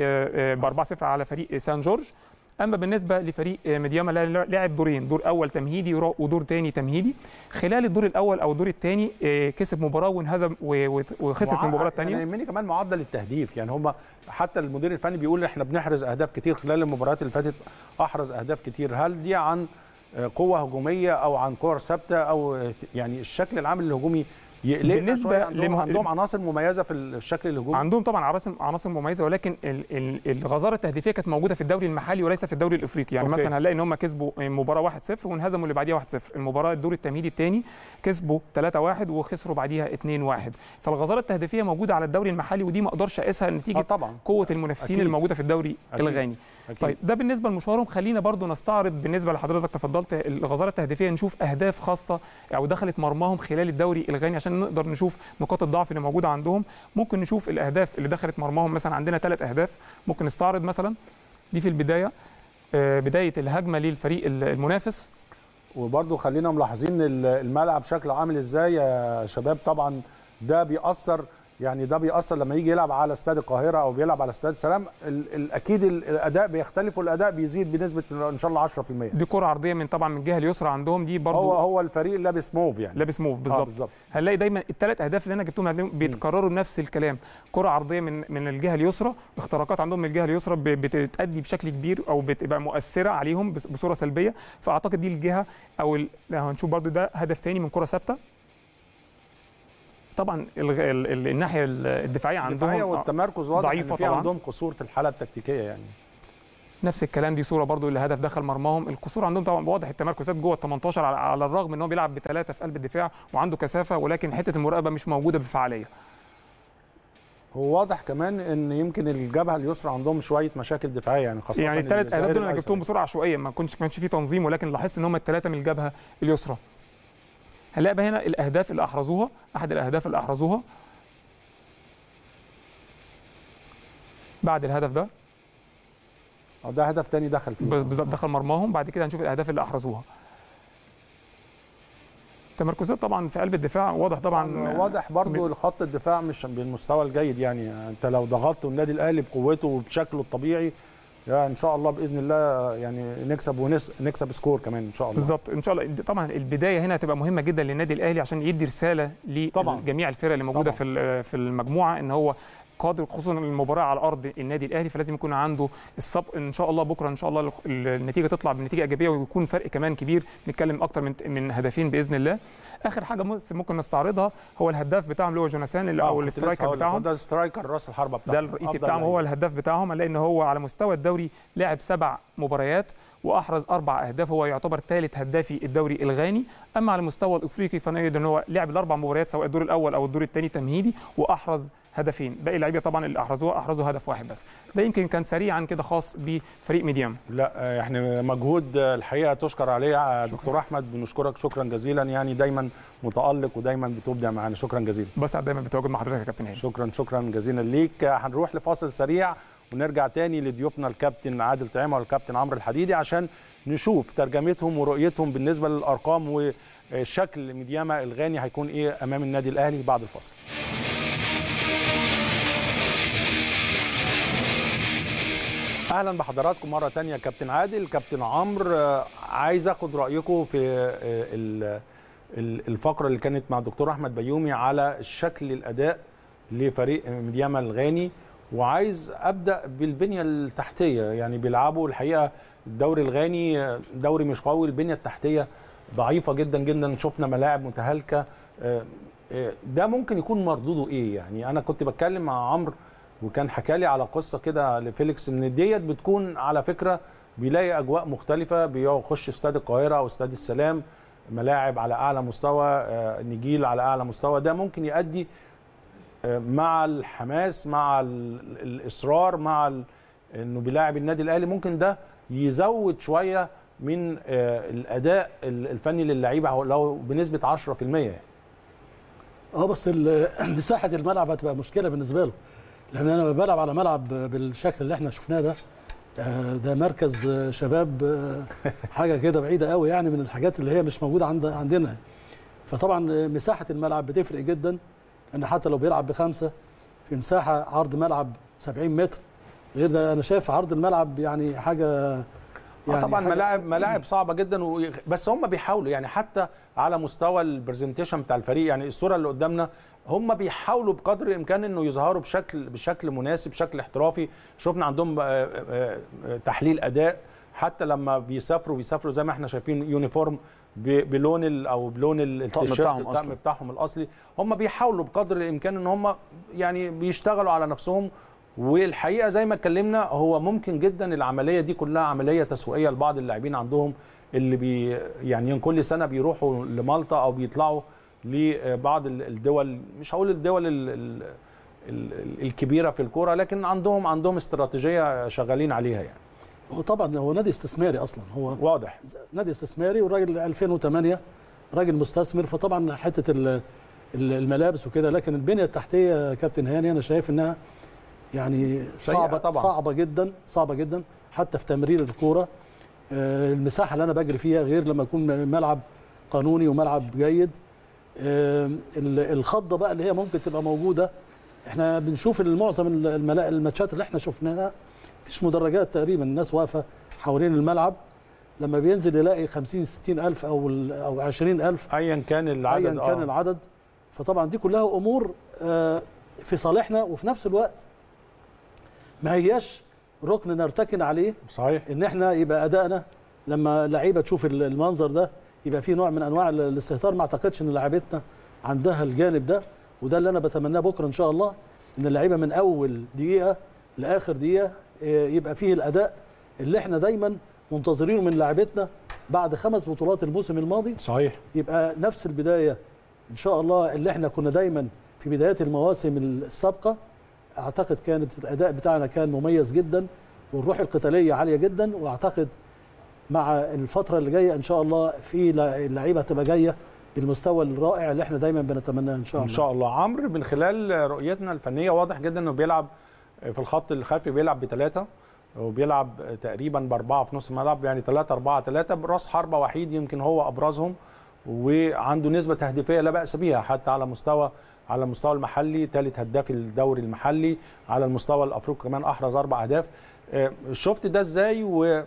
D: ب 4-0 على فريق سان جورج اما بالنسبه لفريق مدياما لا- لعب دورين دور اول تمهيدي ورا- ودور تاني تمهيدي خلال الدور الاول او الدور الثاني كسب مباراه وانهزم و- و- وخسر في
A: مع-
D: المباراه
A: يعني
D: الثانيه
A: يهمني كمان معدل التهديف يعني هم حتى المدير الفني بيقول احنا بنحرز اهداف كتير خلال المباريات اللي فاتت احرز اهداف كتير هل دي عن قوه هجوميه او عن كور ثابته او يعني الشكل العام الهجومي يقلقنا
D: بالنسبة
A: شوية؟ عندهم,
D: لم-
A: عندهم عناصر مميزه في الشكل الهجومي
D: عندهم طبعا عناصر عناصر مميزه ولكن ال- ال- الغزاره التهديفيه كانت موجوده في الدوري المحلي وليس في الدوري الافريقي يعني
A: أوكي.
D: مثلا هنلاقي ان هم كسبوا مباراه 1-0 وانهزموا اللي بعديها 1-0 المباراه الدور التمهيدي الثاني كسبوا 3-1 وخسروا بعديها 2-1 فالغزاره التهديفيه موجوده على الدوري المحلي ودي ما اقدرش اقيسها
A: اه
D: نتيجه
A: طبعا
D: قوه المنافسين
A: أكيد.
D: اللي موجوده في الدوري
A: أكيد.
D: الغاني
A: أكيد.
D: طيب ده بالنسبه لمشوارهم خلينا برضو نستعرض بالنسبه لحضرتك تفضلت الغزاره التهديفيه نشوف اهداف خاصه او دخلت مرماهم خلال الدوري الغاني عشان نقدر نشوف نقاط الضعف اللي موجوده عندهم ممكن نشوف الاهداف اللي دخلت مرماهم مثلا عندنا ثلاث اهداف ممكن نستعرض مثلا دي في البدايه آه، بدايه الهجمه للفريق المنافس
A: وبرضه خلينا ملاحظين ال- الملعب شكله عامل ازاي يا شباب طبعا ده بيأثر يعني ده بيأثر لما يجي يلعب على استاد القاهرة أو بيلعب على استاد السلام ال- ال- أكيد ال- الأداء بيختلف والأداء بيزيد بنسبة إن شاء الله 10%
D: دي كره عرضيه من طبعا من الجهه اليسرى عندهم دي برضو
A: هو هو الفريق لابس موف يعني
D: لابس موف
A: آه،
D: بالظبط
A: بالظبط
D: هنلاقي دايما الثلاث اهداف اللي انا جبتهم هتلاقيهم بيتكرروا نفس الكلام كره عرضيه من من الجهه اليسرى اختراقات عندهم من الجهه اليسرى ب- بتأدي بشكل كبير او بتبقى مؤثره عليهم بس- بصوره سلبيه فاعتقد دي الجهه او ال- لا، هنشوف برضو ده هدف تاني من كره ثابته طبعا الغ... ال... ال... الناحيه الدفاعيه
A: الدفاعية
D: عندهم آه،
A: والتمركز واضح
D: ضعيفة
A: إن في
D: طبعاً.
A: عندهم قصور في الحالة التكتيكية يعني
D: نفس الكلام دي صوره برضو اللي هدف دخل مرماهم القصور عندهم طبعا واضح التمركزات جوه ال 18 على, على الرغم ان هو بيلعب بثلاثه في قلب الدفاع وعنده كثافه ولكن حته المراقبه مش موجوده بفعاليه
A: هو واضح كمان ان يمكن الجبهه اليسرى عندهم شويه مشاكل دفاعيه يعني خاصه
D: يعني الثلاث
A: الظهير
D: اهداف دول انا
A: الأيسر.
D: جبتهم بسرعه عشوائيه ما كنتش ما كانش في تنظيم ولكن لاحظت ان هم الثلاثه من الجبهه اليسرى هنلاقي بقى هنا الاهداف اللي احرزوها احد الاهداف اللي احرزوها بعد الهدف ده
A: اه ده هدف تاني دخل فيه
D: بالظبط دخل مرماهم بعد كده هنشوف الاهداف اللي احرزوها تمركزات طبعا في قلب الدفاع واضح طبعا
A: واضح برضو
D: من-
A: الخط الدفاع مش بالمستوى الجيد يعني انت لو ضغطت النادي الاهلي بقوته وبشكله الطبيعي يا ان شاء الله باذن الله يعني نكسب ونكسب سكور كمان ان شاء الله
D: بالظبط ان شاء الله طبعا البدايه هنا هتبقى مهمه جدا للنادي الاهلي عشان يدي رساله
A: طبعاً.
D: لجميع الفرق اللي موجوده
A: طبعاً.
D: في ال- في المجموعه ان هو قادر خصوصا المباراه على ارض النادي الاهلي فلازم يكون عنده السبق ان شاء الله بكره ان شاء الله ال- النتيجه تطلع بنتيجه ايجابيه ويكون فرق كمان كبير نتكلم اكتر من من هدفين باذن الله اخر حاجه ممكن- ممكن نستعرضها هو الهداف بتاعهم اللي هو جوناثان اللي
A: آه،
D: او
A: كنت لسه
D: الاسترايكر
A: هقول لك،
D: بتاعهم
A: ده السترايكر راس الحربه بتاعهم
D: ده الرئيسي
A: أفضل
D: بتاعهم هو
A: لعيب.
D: الهداف بتاعهم هنلاقي ان هو على مستوى الدوري لعب سبع مباريات واحرز اربع اهداف هو يعتبر ثالث هدافي الدوري الغاني اما على المستوى الافريقي فنجد ان هو لعب الاربع مباريات سواء الدور الاول او الدور الثاني تمهيدي واحرز هدفين باقي اللعيبه طبعا اللي احرزوها احرزوا هدف واحد بس ده يمكن كان سريعا كده خاص بفريق ميديام
A: لا آه، احنا مجهود آه، الحقيقه تشكر عليه يا دكتور احمد بنشكرك شكرا جزيلا يعني دايما متالق ودايما بتبدع معانا شكرا جزيلا
D: بسعد دايما بتواجد مع حضرتك يا كابتن هاني
A: شكرا شكرا جزيلا ليك آه، هنروح لفاصل سريع ونرجع تاني لضيوفنا الكابتن عادل طعيمه والكابتن عمرو الحديدي عشان نشوف ترجمتهم ورؤيتهم بالنسبه للارقام وشكل ميدياما الغاني هيكون ايه امام النادي الاهلي بعد الفاصل اهلا بحضراتكم مره تانية كابتن عادل كابتن عمرو آه، عايز اخد رايكم في آه، ال- ال- الفقره اللي كانت مع الدكتور احمد بيومي على شكل الاداء لفريق مدياما الغاني وعايز ابدا بالبنيه التحتيه يعني بيلعبوا الحقيقه الدوري الغاني آه، دوري مش قوي البنيه التحتيه ضعيفه جدا جدا شفنا ملاعب متهالكه آه، آه، ده ممكن يكون مردوده ايه يعني انا كنت بتكلم مع عمرو وكان حكى لي على قصه كده لفيليكس ان ديت بتكون على فكره بيلاقي اجواء مختلفه بيخش استاد القاهره او استاد السلام ملاعب على اعلى مستوى آه، نجيل على اعلى مستوى ده ممكن يؤدي آه، مع الحماس مع ال- الاصرار مع ال- انه بيلاعب النادي الاهلي ممكن ده يزود شويه من آه، الاداء ال- الفني للعيبه لو بنسبه 10% يعني
B: اه بس ال- مساحه الملعب هتبقى مشكله بالنسبه له لان انا لما بلعب على ملعب بالشكل اللي احنا شفناه ده آه، ده مركز آه، شباب آه، حاجه كده بعيده قوي يعني من الحاجات اللي هي مش موجوده عند عندنا فطبعا آه، مساحه الملعب بتفرق جدا ان حتى لو بيلعب بخمسه في مساحه عرض ملعب 70 متر غير ده انا شايف عرض الملعب يعني حاجه
A: يعني طبعا
B: حاجة-
A: ملاعب ملاعب صعبه جدا و... بس هم بيحاولوا يعني حتى على مستوى البرزنتيشن بتاع الفريق يعني الصوره اللي قدامنا هم بيحاولوا بقدر الامكان انه يظهروا بشكل بشكل مناسب بشكل احترافي شفنا عندهم آه، آه، آه، تحليل اداء حتى لما بيسافروا بيسافروا زي ما احنا شايفين يونيفورم ب- بلون ال او بلون ال-
C: الطقم
A: التيشيرت
C: بتاعهم
A: الطقم
C: أصلي.
A: بتاعهم الاصلي هم بيحاولوا بقدر الامكان ان هم يعني بيشتغلوا على نفسهم والحقيقه زي ما اتكلمنا هو ممكن جدا العمليه دي كلها عمليه تسويقيه لبعض اللاعبين عندهم اللي بي يعني كل سنه بيروحوا لمالطا او بيطلعوا لبعض ال- الدول مش هقول الدول ال ال ال الكبيره في الكوره لكن عندهم عندهم استراتيجيه شغالين عليها يعني
B: هو طبعا هو نادي استثماري اصلا هو
A: واضح
B: نادي استثماري والراجل 2008 راجل مستثمر فطبعا حته ال- ال- الملابس وكده لكن البنيه التحتيه يا كابتن هاني انا شايف انها يعني
A: سيئة
B: صعبه
A: طبعاً.
B: صعبه جدا صعبه جدا حتى في تمرير الكوره آه، المساحه اللي انا بجري فيها غير لما يكون ملعب قانوني وملعب جيد آه، ال- الخضه بقى اللي هي ممكن تبقى موجوده احنا بنشوف معظم الملا- الماتشات اللي احنا شفناها مفيش مدرجات تقريبا الناس واقفه حوالين الملعب لما بينزل يلاقي 50 60 الف او ال- او 20 الف
A: ايا كان العدد
B: ايا كان
A: آه.
B: العدد فطبعا دي كلها امور آه، في صالحنا وفي نفس الوقت ما هياش ركن نرتكن عليه
A: صحيح
B: ان احنا يبقى ادائنا لما لعيبه تشوف ال- المنظر ده يبقى في نوع من انواع ال- الاستهتار ما اعتقدش ان لعيبتنا عندها الجانب ده وده اللي انا بتمناه بكره ان شاء الله ان اللعيبه من اول دقيقه لاخر دقيقه آه، يبقى فيه الاداء اللي احنا دايما منتظرينه من لعيبتنا بعد خمس بطولات الموسم الماضي
A: صحيح
B: يبقى نفس البدايه ان شاء الله اللي احنا كنا دايما في بدايات المواسم السابقه اعتقد كانت الاداء بتاعنا كان مميز جدا والروح القتاليه عاليه جدا واعتقد مع الفتره اللي جايه ان شاء الله في لع- لعيبه هتبقى جايه بالمستوى الرائع اللي احنا دايما بنتمناه ان شاء
A: ان
B: الله
A: شاء الله عمرو من خلال رؤيتنا الفنيه واضح جدا انه بيلعب في الخط الخلفي بيلعب بثلاثه وبيلعب تقريبا باربعه في نص الملعب يعني 3 4 3 براس حربه وحيد يمكن هو ابرزهم وعنده نسبه تهديفيه لا باس بها حتى على مستوى على المستوى المحلي ثالث هداف الدوري المحلي على المستوى الافريقي كمان احرز اربع اهداف آه، شفت ده ازاي و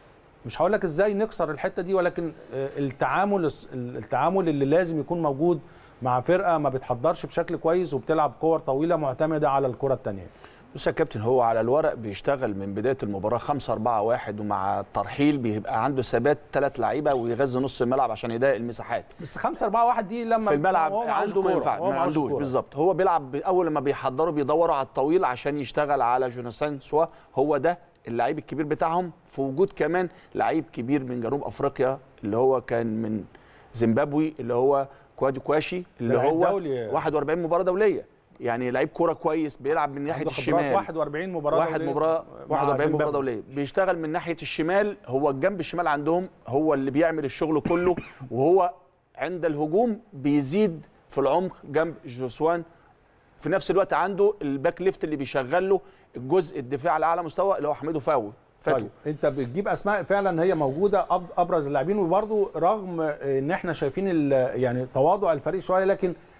A: مش هقول لك ازاي نكسر الحته دي ولكن آه، التعامل التعامل اللي لازم يكون موجود مع فرقه ما بتحضرش بشكل كويس وبتلعب كور طويله معتمده على الكره الثانيه
C: بص يا كابتن هو على الورق بيشتغل من بدايه المباراه 5 4 1 ومع الترحيل بيبقى عنده ثبات ثلاث لعيبه ويغذي نص الملعب عشان يضايق المساحات
A: بس 5 4 1 دي لما
C: في الملعب
A: هو معهوش
C: عنده ما
A: كورة،
C: ينفع
A: هو
C: ما
A: معهوش
C: عندوش
A: كورة.
C: بالظبط هو بيلعب ب- اول لما بيحضروا بيدوروا على الطويل عشان يشتغل على جوناثان سوا هو ده اللعيب الكبير بتاعهم في وجود كمان لعيب كبير من جنوب افريقيا اللي هو كان من زيمبابوي اللي هو كوادي كواشي اللي
A: لعيب
C: هو
A: دولي.
C: 41 مباراه دوليه يعني لعيب كوره كويس بيلعب من ناحيه
A: عنده خبرات
C: الشمال
A: 41 مباراه
C: واحد
A: دولية
C: مباراه
A: مع
C: 41 مباراه
A: زيمبابوي.
C: دوليه بيشتغل من ناحيه الشمال هو الجنب الشمال عندهم هو اللي بيعمل الشغل كله وهو عند الهجوم بيزيد في العمق جنب جوسوان في نفس الوقت عنده الباك ليفت اللي بيشغل له الجزء الدفاع على اعلى مستوى اللي هو حميدو فاوي فاتو
A: طيب انت بتجيب اسماء فعلا هي موجوده أب- ابرز اللاعبين وبرده رغم ان احنا شايفين ال- يعني تواضع الفريق شويه لكن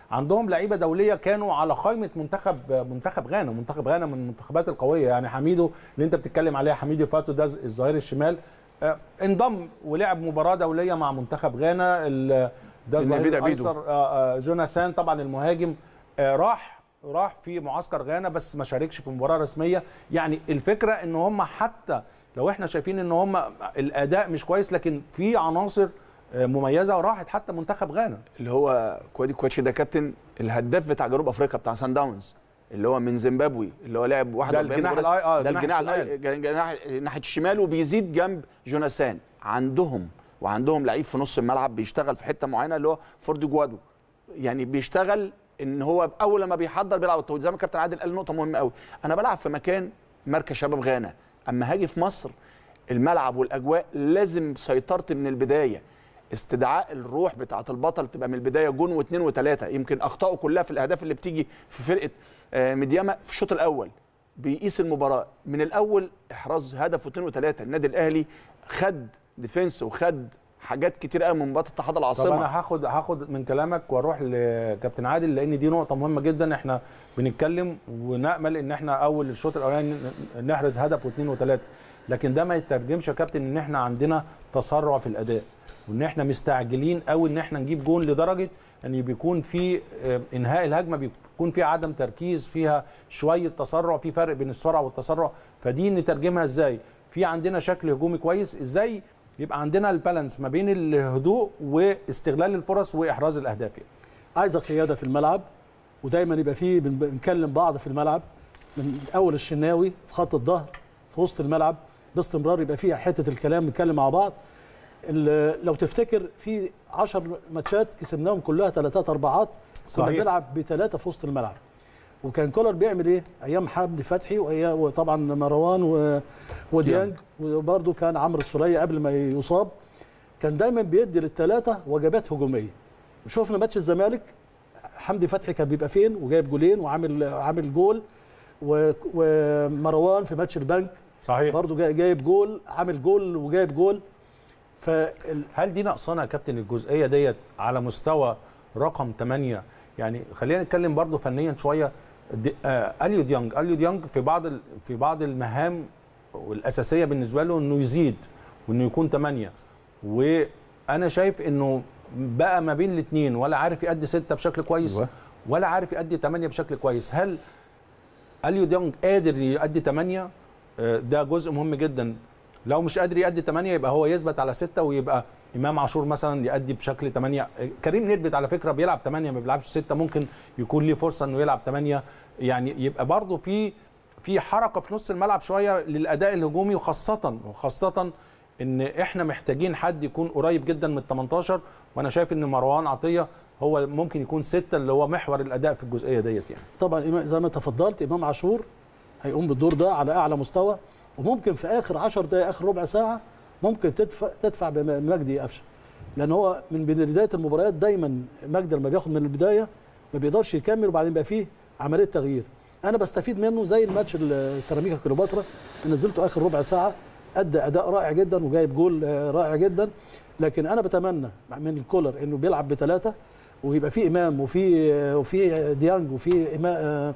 A: عندهم لعيبه دوليه كانوا على قائمه منتخب منتخب غانا منتخب غانا من المنتخبات القويه يعني حميدو اللي انت بتتكلم عليها حميدو فاتو ده الظهير الشمال آه، انضم ولعب مباراه دوليه مع منتخب غانا ال- ده الظهير
C: النبيل عبيدو.
A: الايسر آه، آه، جوناثان طبعا المهاجم آه، راح راح في معسكر غانا بس ما شاركش في مباراه رسميه يعني الفكره ان هم حتى لو احنا شايفين ان هم الاداء مش كويس لكن في عناصر آه، مميزه وراحت حتى منتخب غانا
C: اللي هو كوادي كواتشي ده كابتن الهداف بتاع جنوب افريقيا بتاع سان داونز اللي هو من زيمبابوي اللي هو لعب 41
A: الجناح
C: مباراة.
A: الأي- آه،
C: ده
A: الجناح
C: الجناح
A: الشمال.
C: الأي- جناح ناحيه الشمال وبيزيد جنب جوناثان عندهم وعندهم لعيب في نص الملعب بيشتغل في حته معينه اللي هو فورد جوادو يعني بيشتغل ان هو اول لما بيحضر بيلعب التوقيت زي ما كابتن عادل قال نقطه مهمه قوي انا بلعب في مكان مركز شباب غانا اما هاجي في مصر الملعب والاجواء لازم سيطرتي من البدايه استدعاء الروح بتاعه البطل تبقى من البدايه جون واثنين وثلاثه يمكن اخطائه كلها في الاهداف اللي بتيجي في فرقه آه، ميدياما في الشوط الاول بيقيس المباراه من الاول احراز هدف واثنين وثلاثه النادي الاهلي خد ديفنس وخد حاجات كتير قوي من مباراه اتحاد
A: طب
C: العاصمه
A: انا هاخد هاخد من كلامك واروح لكابتن عادل لان دي نقطه مهمه جدا احنا بنتكلم ونامل ان احنا اول الشوط الاولاني ن- نحرز هدف واثنين وثلاثه لكن ده ما يترجمش يا كابتن ان احنا عندنا تسرع في الاداء وان احنا مستعجلين قوي ان احنا نجيب جون لدرجه ان بيكون في آه، انهاء الهجمه بيكون في عدم تركيز فيها شويه تسرع في فرق بين السرعه والتسرع فدي نترجمها ازاي في عندنا شكل هجومي كويس ازاي يبقى عندنا البالانس ما بين الهدوء واستغلال الفرص واحراز الاهداف يعني.
B: عايزه قياده في الملعب ودايما يبقى فيه بن- بنكلم بعض في الملعب من اول الشناوي في خط الظهر في وسط الملعب باستمرار يبقى فيه حته الكلام نتكلم مع بعض ال- لو تفتكر في 10 ماتشات كسبناهم كلها ثلاثات اربعات كنا
A: صحيح.
B: بنلعب بثلاثه في وسط الملعب وكان كولر بيعمل ايه ايام حمدي فتحي وأيام- وطبعا مروان و- وديانج وبرده كان عمرو السوليه قبل ما يصاب كان دايما بيدي للثلاثه وجبات هجوميه وشوفنا ماتش الزمالك حمدي فتحي كان بيبقى فين وجايب جولين وعامل عامل جول و- ومروان في ماتش البنك
A: صحيح
B: برضه جاي- جايب جول عامل جول وجايب جول فال
A: هل دي ناقصانا يا كابتن الجزئيه ديت على مستوى رقم 8 يعني خلينا نتكلم برضو فنيا شويه دي- آه اليو ديانج اليو ديانج في بعض ال- في بعض المهام والاساسيه بالنسبه له انه يزيد وانه يكون 8 وانا شايف انه بقى ما بين الاثنين ولا عارف يأدي 6 بشكل كويس
C: أيوة.
A: ولا عارف يأدي 8 بشكل كويس هل اليو ديانج قادر يأدي 8 آه، ده جزء مهم جدا لو مش قادر يأدي 8 يبقى هو يثبت على 6 ويبقى امام عاشور مثلا يأدي بشكل 8 كريم نيدفيد على فكره بيلعب 8 ما بيلعبش 6 ممكن يكون ليه فرصه انه يلعب 8 يعني يبقى برضه في في حركه في نص الملعب شويه للاداء الهجومي وخاصه وخاصه ان احنا محتاجين حد يكون قريب جدا من ال 18 وانا شايف ان مروان عطيه هو ممكن يكون 6 اللي هو محور الاداء في الجزئيه ديت يعني
B: طبعا إمام- زي ما تفضلت امام عاشور هيقوم بالدور ده على اعلى مستوى وممكن في اخر 10 دقائق اخر ربع ساعه ممكن تدفع تدفع بمجدي قفشه لان هو من بدايه المباريات دايما مجدي لما بياخد من البدايه ما بيقدرش يكمل وبعدين بقى فيه عمليه تغيير انا بستفيد منه زي الماتش السيراميكا كليوباترا نزلته اخر ربع ساعه ادى اداء رائع جدا وجايب جول آه، رائع جدا لكن انا بتمنى من الكولر انه بيلعب بثلاثه ويبقى في امام وفي آه، وفي ديانج وفي إما- آه،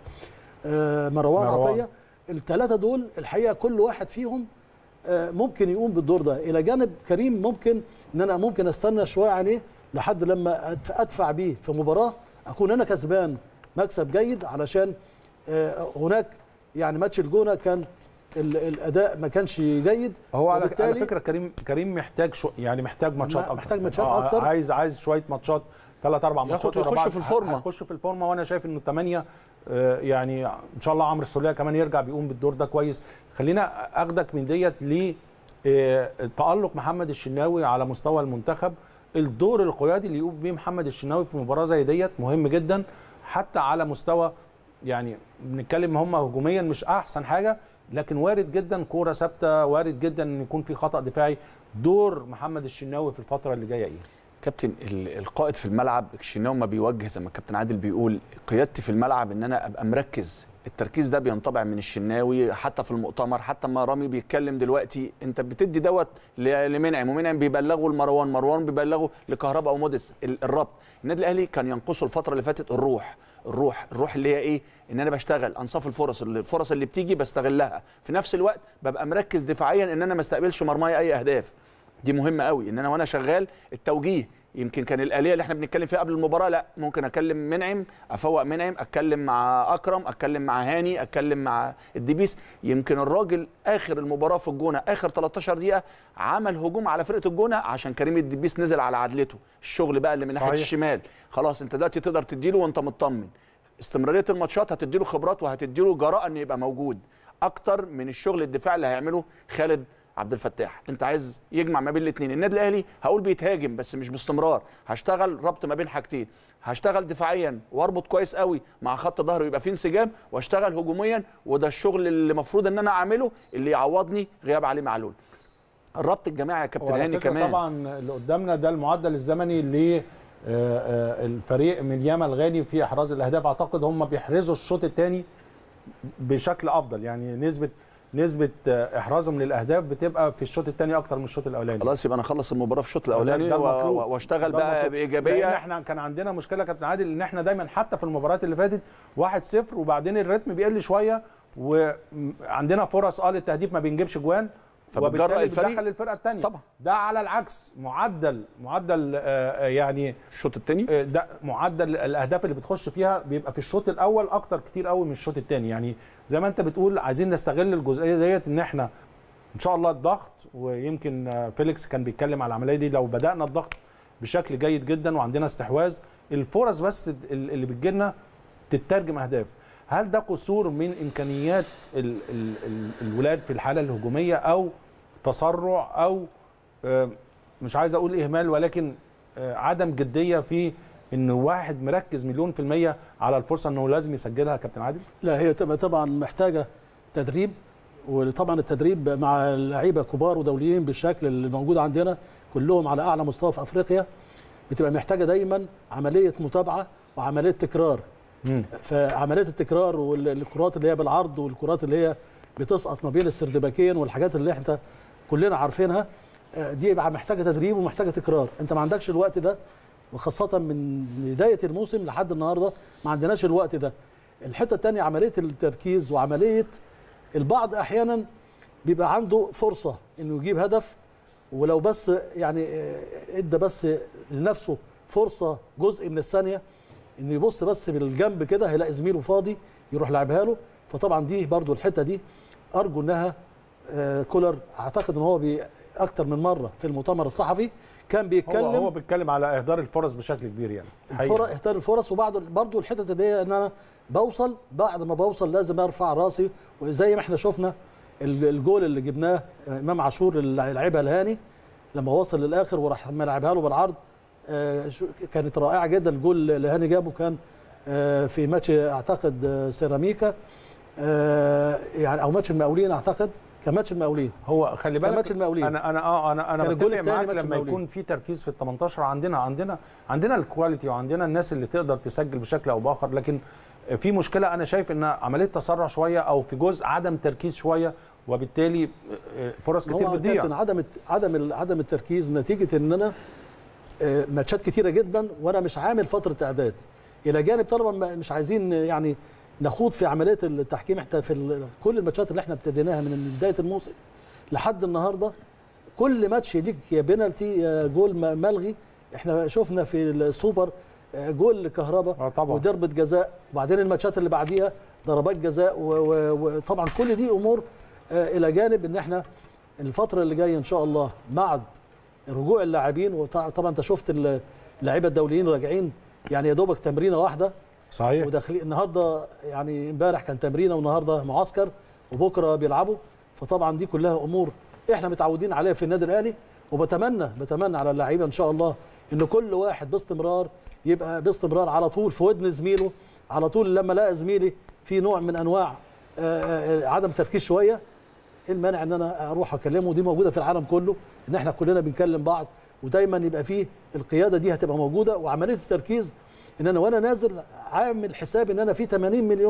B: آه، مروان
A: مروان.
B: عطيه الثلاثه دول الحقيقه كل واحد فيهم آه، ممكن يقوم بالدور ده الى جانب كريم ممكن ان انا ممكن استنى شويه عليه لحد لما أدف- ادفع بيه في مباراه اكون انا كسبان مكسب جيد علشان آه، هناك يعني ماتش الجونه كان ال- الاداء ما كانش جيد
A: هو على, على
B: وبالتالي-
A: فكره كريم كريم محتاج شو يعني محتاج ماتشات
B: ما-
A: اكتر
B: محتاج ماتشات
A: آه،
B: أكتر.
A: عايز عايز شويه ماتشات ثلاث اربع
C: ياخد
A: ماتشات ورا
C: ويخش
A: بعض.
C: في الفورمة.
A: هيخش في الفورمه وانا شايف انه 8 يعني ان شاء الله عمرو السوليه كمان يرجع بيقوم بالدور ده كويس خلينا اخدك من ديت ل آه، تالق محمد الشناوي على مستوى المنتخب الدور القيادي اللي يقوم بيه محمد الشناوي في مباراه زي ديت مهم جدا حتى على مستوى يعني بنتكلم هم هجوميا مش احسن حاجه لكن وارد جدا كوره ثابته وارد جدا ان يكون في خطا دفاعي دور محمد الشناوي في الفتره اللي جايه ايه
C: كابتن ال- القائد في الملعب الشناوي ما بيوجه زي ما الكابتن عادل بيقول قيادتي في الملعب ان انا ابقى مركز التركيز ده بينطبع من الشناوي حتى في المؤتمر حتى ما رامي بيتكلم دلوقتي انت بتدي دوت ل- لمنعم ومنعم بيبلغه لمروان مروان بيبلغه لكهرباء او موديس ال- الربط النادي الاهلي كان ينقصه الفتره اللي فاتت الروح الروح الروح اللي هي ايه ان انا بشتغل انصاف الفرص اللي- الفرص اللي بتيجي بستغلها في نفس الوقت ببقى مركز دفاعيا ان انا ما استقبلش مرماي اي اهداف دي مهمه قوي ان انا وانا شغال التوجيه يمكن كان الاليه اللي احنا بنتكلم فيها قبل المباراه لا ممكن اكلم منعم افوق منعم اتكلم مع اكرم اتكلم مع هاني اتكلم مع الدبيس يمكن الراجل اخر المباراه في الجونه اخر 13 دقيقه عمل هجوم على فرقه الجونه عشان كريم الدبيس نزل على عدلته الشغل بقى اللي من ناحيه
A: صحيح.
C: الشمال خلاص انت دلوقتي تقدر تديله وانت مطمن استمراريه الماتشات اكتر من الشغل الدفاعي اللي هيعمله خالد عبد الفتاح انت عايز يجمع ما بين الاثنين النادي الاهلي هقول بيتهاجم بس مش باستمرار هشتغل ربط ما بين حاجتين هشتغل دفاعيا واربط كويس قوي مع خط ظهره يبقى فيه انسجام واشتغل هجوميا وده الشغل اللي المفروض ان انا اعمله اللي يعوضني غياب علي معلول الربط الجماعي يا كابتن
A: وعلى
C: هاني
A: فكرة
C: كمان
A: طبعا اللي قدامنا ده المعدل الزمني ل الفريق من ياما الغاني في احراز الاهداف اعتقد هم بيحرزوا الشوط الثاني بشكل افضل يعني نسبه نسبه آه، احرازهم للاهداف بتبقى في الشوط الثاني اكتر من الشوط الاولاني
C: خلاص يبقى انا اخلص المباراه في الشوط
A: ده-
C: الاولاني
A: ده
C: و-
A: المطلوب.
C: و- واشتغل
A: ده
C: بقى
A: المطلوب. لان
C: بايجابيه
A: احنا كان عندنا مشكله يا كابتن عادل ان احنا دايما حتى في المباريات اللي فاتت 1-0 وبعدين الريتم بيقل شويه وعندنا فرص اه للتهديف ما بنجيبش جوان
C: فبتجرأ
A: وبالتالي
C: الفريق.
A: بتدخل الفرقه الثانيه
C: طبعا.
A: ده على العكس معدل معدل آه، آه، يعني
C: الشوط الثاني
A: آه، ده معدل الاهداف اللي بتخش فيها بيبقى في الشوط الاول اكتر كتير قوي من الشوط الثاني يعني زي ما انت بتقول عايزين نستغل الجزئيه ديت ان احنا ان شاء الله الضغط ويمكن آه، فيليكس كان بيتكلم على العمليه دي لو بدانا الضغط بشكل جيد جدا وعندنا استحواذ الفرص بس ال- اللي بتجيلنا تترجم اهداف هل ده قصور من امكانيات ال ال ال الولاد في الحاله الهجوميه او تسرع او آه، مش عايز اقول اهمال ولكن آه، عدم جديه في ان واحد مركز مليون في الميه على الفرصه انه لازم يسجلها يا كابتن عادل
B: لا هي تبقى طبعا محتاجه تدريب وطبعا التدريب مع لعيبه كبار ودوليين بالشكل اللي موجود عندنا كلهم على اعلى مستوى في افريقيا بتبقى محتاجه دايما عمليه متابعه وعمليه تكرار فعمليه التكرار والكرات اللي هي بالعرض والكرات اللي هي بتسقط ما بين السردباكين والحاجات اللي احنا كلنا عارفينها آه، دي يبقى محتاجه تدريب ومحتاجه تكرار انت ما عندكش الوقت ده وخاصه من بدايه الموسم لحد النهارده ما عندناش الوقت ده الحته الثانيه عمليه التركيز وعمليه البعض احيانا بيبقى عنده فرصه انه يجيب هدف ولو بس يعني آه، ادى بس لنفسه فرصه جزء من الثانيه انه يبص بس بالجنب كده هيلاقي زميله فاضي يروح لعبها له فطبعا دي برضو الحته دي ارجو انها آه، كولر اعتقد ان هو بي اكتر من مره في المؤتمر الصحفي كان بيتكلم
A: هو هو بيتكلم على اهدار الفرص بشكل كبير يعني
B: الفرص
A: حقيقة.
B: اختار الفرص وبعض برضو الحتت اللي هي ان انا بوصل بعد ما بوصل لازم ارفع راسي وزي ما احنا شفنا ال- الجول اللي جبناه آه، امام عاشور اللي لعبها الهاني لما وصل للاخر وراح ملعبها له بالعرض آه، شو- كانت رائعه جدا الجول اللي هاني جابه كان آه، في ماتش اعتقد آه، سيراميكا آه، يعني او ماتش المقاولين اعتقد كان ماتش المقاولين
A: هو خلي
B: كان
A: بالك
B: ماتش المقاولين
A: انا انا اه انا انا
B: كان الجول
A: بتفق
B: التاني
A: معاك
B: ماتش
A: لما
B: المقاولين.
A: يكون في تركيز في ال 18 عندنا عندنا عندنا الكواليتي وعندنا الناس اللي تقدر تسجل بشكل او باخر لكن في مشكله انا شايف ان عمليه تسرع شويه او في جزء عدم تركيز شويه وبالتالي فرص كتير
B: هو
A: بتضيع
B: كابتن عدم الت- عدم ال- عدم التركيز نتيجه ان انا آه، ماتشات كتيره جدا وانا مش عامل فتره اعداد الى جانب طبعا ما- مش عايزين يعني نخوض في عمليه التحكيم احنا في ال- كل الماتشات اللي احنا ابتديناها من بدايه الموسم لحد النهارده كل ماتش يديك يا بينالتي يا جول م- ملغي احنا شفنا في السوبر آه، جول لكهربا
A: اه طبعا
B: وضربه جزاء وبعدين الماتشات اللي بعديها ضربات جزاء و- و- وطبعا كل دي امور آه، الى جانب ان احنا الفتره اللي جايه ان شاء الله مع رجوع اللاعبين وطبعا انت شفت ال- اللعيبه الدوليين راجعين يعني يا دوبك تمرينه واحده
A: صحيح
B: وداخلين النهارده يعني امبارح كان تمرينه والنهارده معسكر وبكره بيلعبوا فطبعا دي كلها امور احنا متعودين عليها في النادي الاهلي وبتمنى بتمنى على اللعيبه ان شاء الله ان كل واحد باستمرار يبقى باستمرار على طول في ودن زميله على طول لما الاقي زميلي في نوع من انواع آه، آه، عدم تركيز شويه ايه المانع ان انا اروح اكلمه ودي موجوده في العالم كله ان احنا كلنا بنكلم بعض ودايما يبقى فيه القياده دي هتبقى موجوده وعمليه التركيز ان انا وانا نازل عامل حساب ان انا في 80 مليون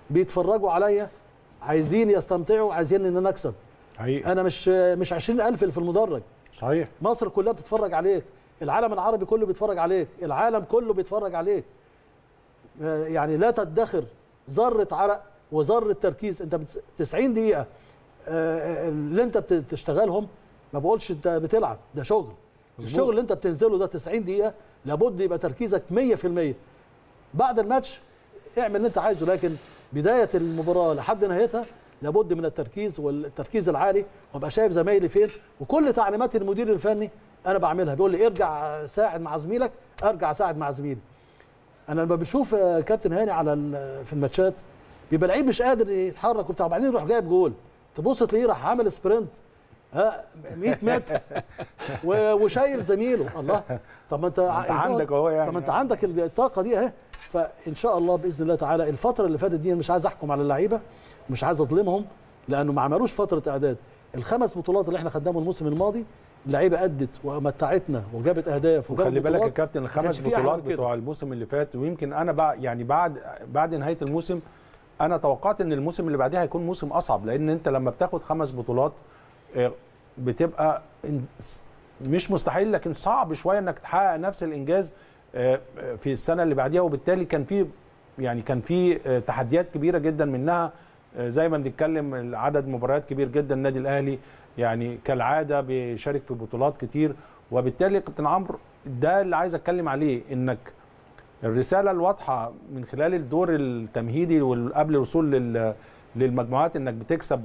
B: بيتفرجوا عليا عايزين يستمتعوا عايزين ان انا اكسب
A: حقيقي
B: انا مش مش 20000 اللي في المدرج
A: صحيح
B: مصر كلها بتتفرج عليك العالم العربي كله بيتفرج عليك العالم كله بيتفرج عليك آه، يعني لا تدخر ذره عرق وذره تركيز انت بت- 90 دقيقه آه، اللي انت بت- بتشتغلهم ما بقولش انت بتلعب ده شغل الشغل اللي انت بتنزله ده 90 دقيقه لابد يبقى تركيزك 100% بعد الماتش اعمل اللي انت عايزه لكن بدايه المباراه لحد نهايتها لابد من التركيز والتركيز العالي وابقى شايف زمايلي فين وكل تعليمات المدير الفني انا بعملها بيقول لي ارجع ساعد مع زميلك ارجع ساعد مع زميلي انا لما بشوف آه، كابتن هاني على ال- في الماتشات بيبقى لعيب مش قادر يتحرك وبتاع وبعدين يروح جايب جول تبص تلاقيه راح عامل سبرنت ها 100 متر و- وشايل زميله الله طب ما انت
A: انت عندك اهو يعني
B: طب ما انت عندك الطاقه دي اهي فان شاء الله باذن الله تعالى الفتره اللي فاتت دي أنا مش عايز احكم على اللعيبه مش عايز اظلمهم لانه ما عملوش فتره اعداد الخمس بطولات اللي احنا خدناهم الموسم الماضي اللعيبه ادت ومتعتنا وجابت اهداف وجابت
A: وخلي بالك يا
B: بطولات.
A: كابتن
B: ما
A: الخمس
B: كانش في أحلى
A: بطولات
B: من كده.
A: بتوع الموسم اللي فات ويمكن انا بقى يعني بعد بعد نهايه الموسم انا توقعت ان الموسم اللي بعديه هيكون موسم اصعب لان انت لما بتاخد خمس بطولات آه، بتبقى إن- مش مستحيل لكن صعب شويه انك تحقق نفس الانجاز آه، آه، في السنه اللي بعديها وبالتالي كان في يعني كان في آه، تحديات كبيره جدا منها آه، زي ما بنتكلم عدد مباريات كبير جدا النادي الاهلي يعني كالعاده بيشارك في بطولات كتير وبالتالي كابتن عمرو ده اللي عايز اتكلم عليه انك الرساله الواضحه من خلال الدور التمهيدي وقبل الوصول لل- للمجموعات انك بتكسب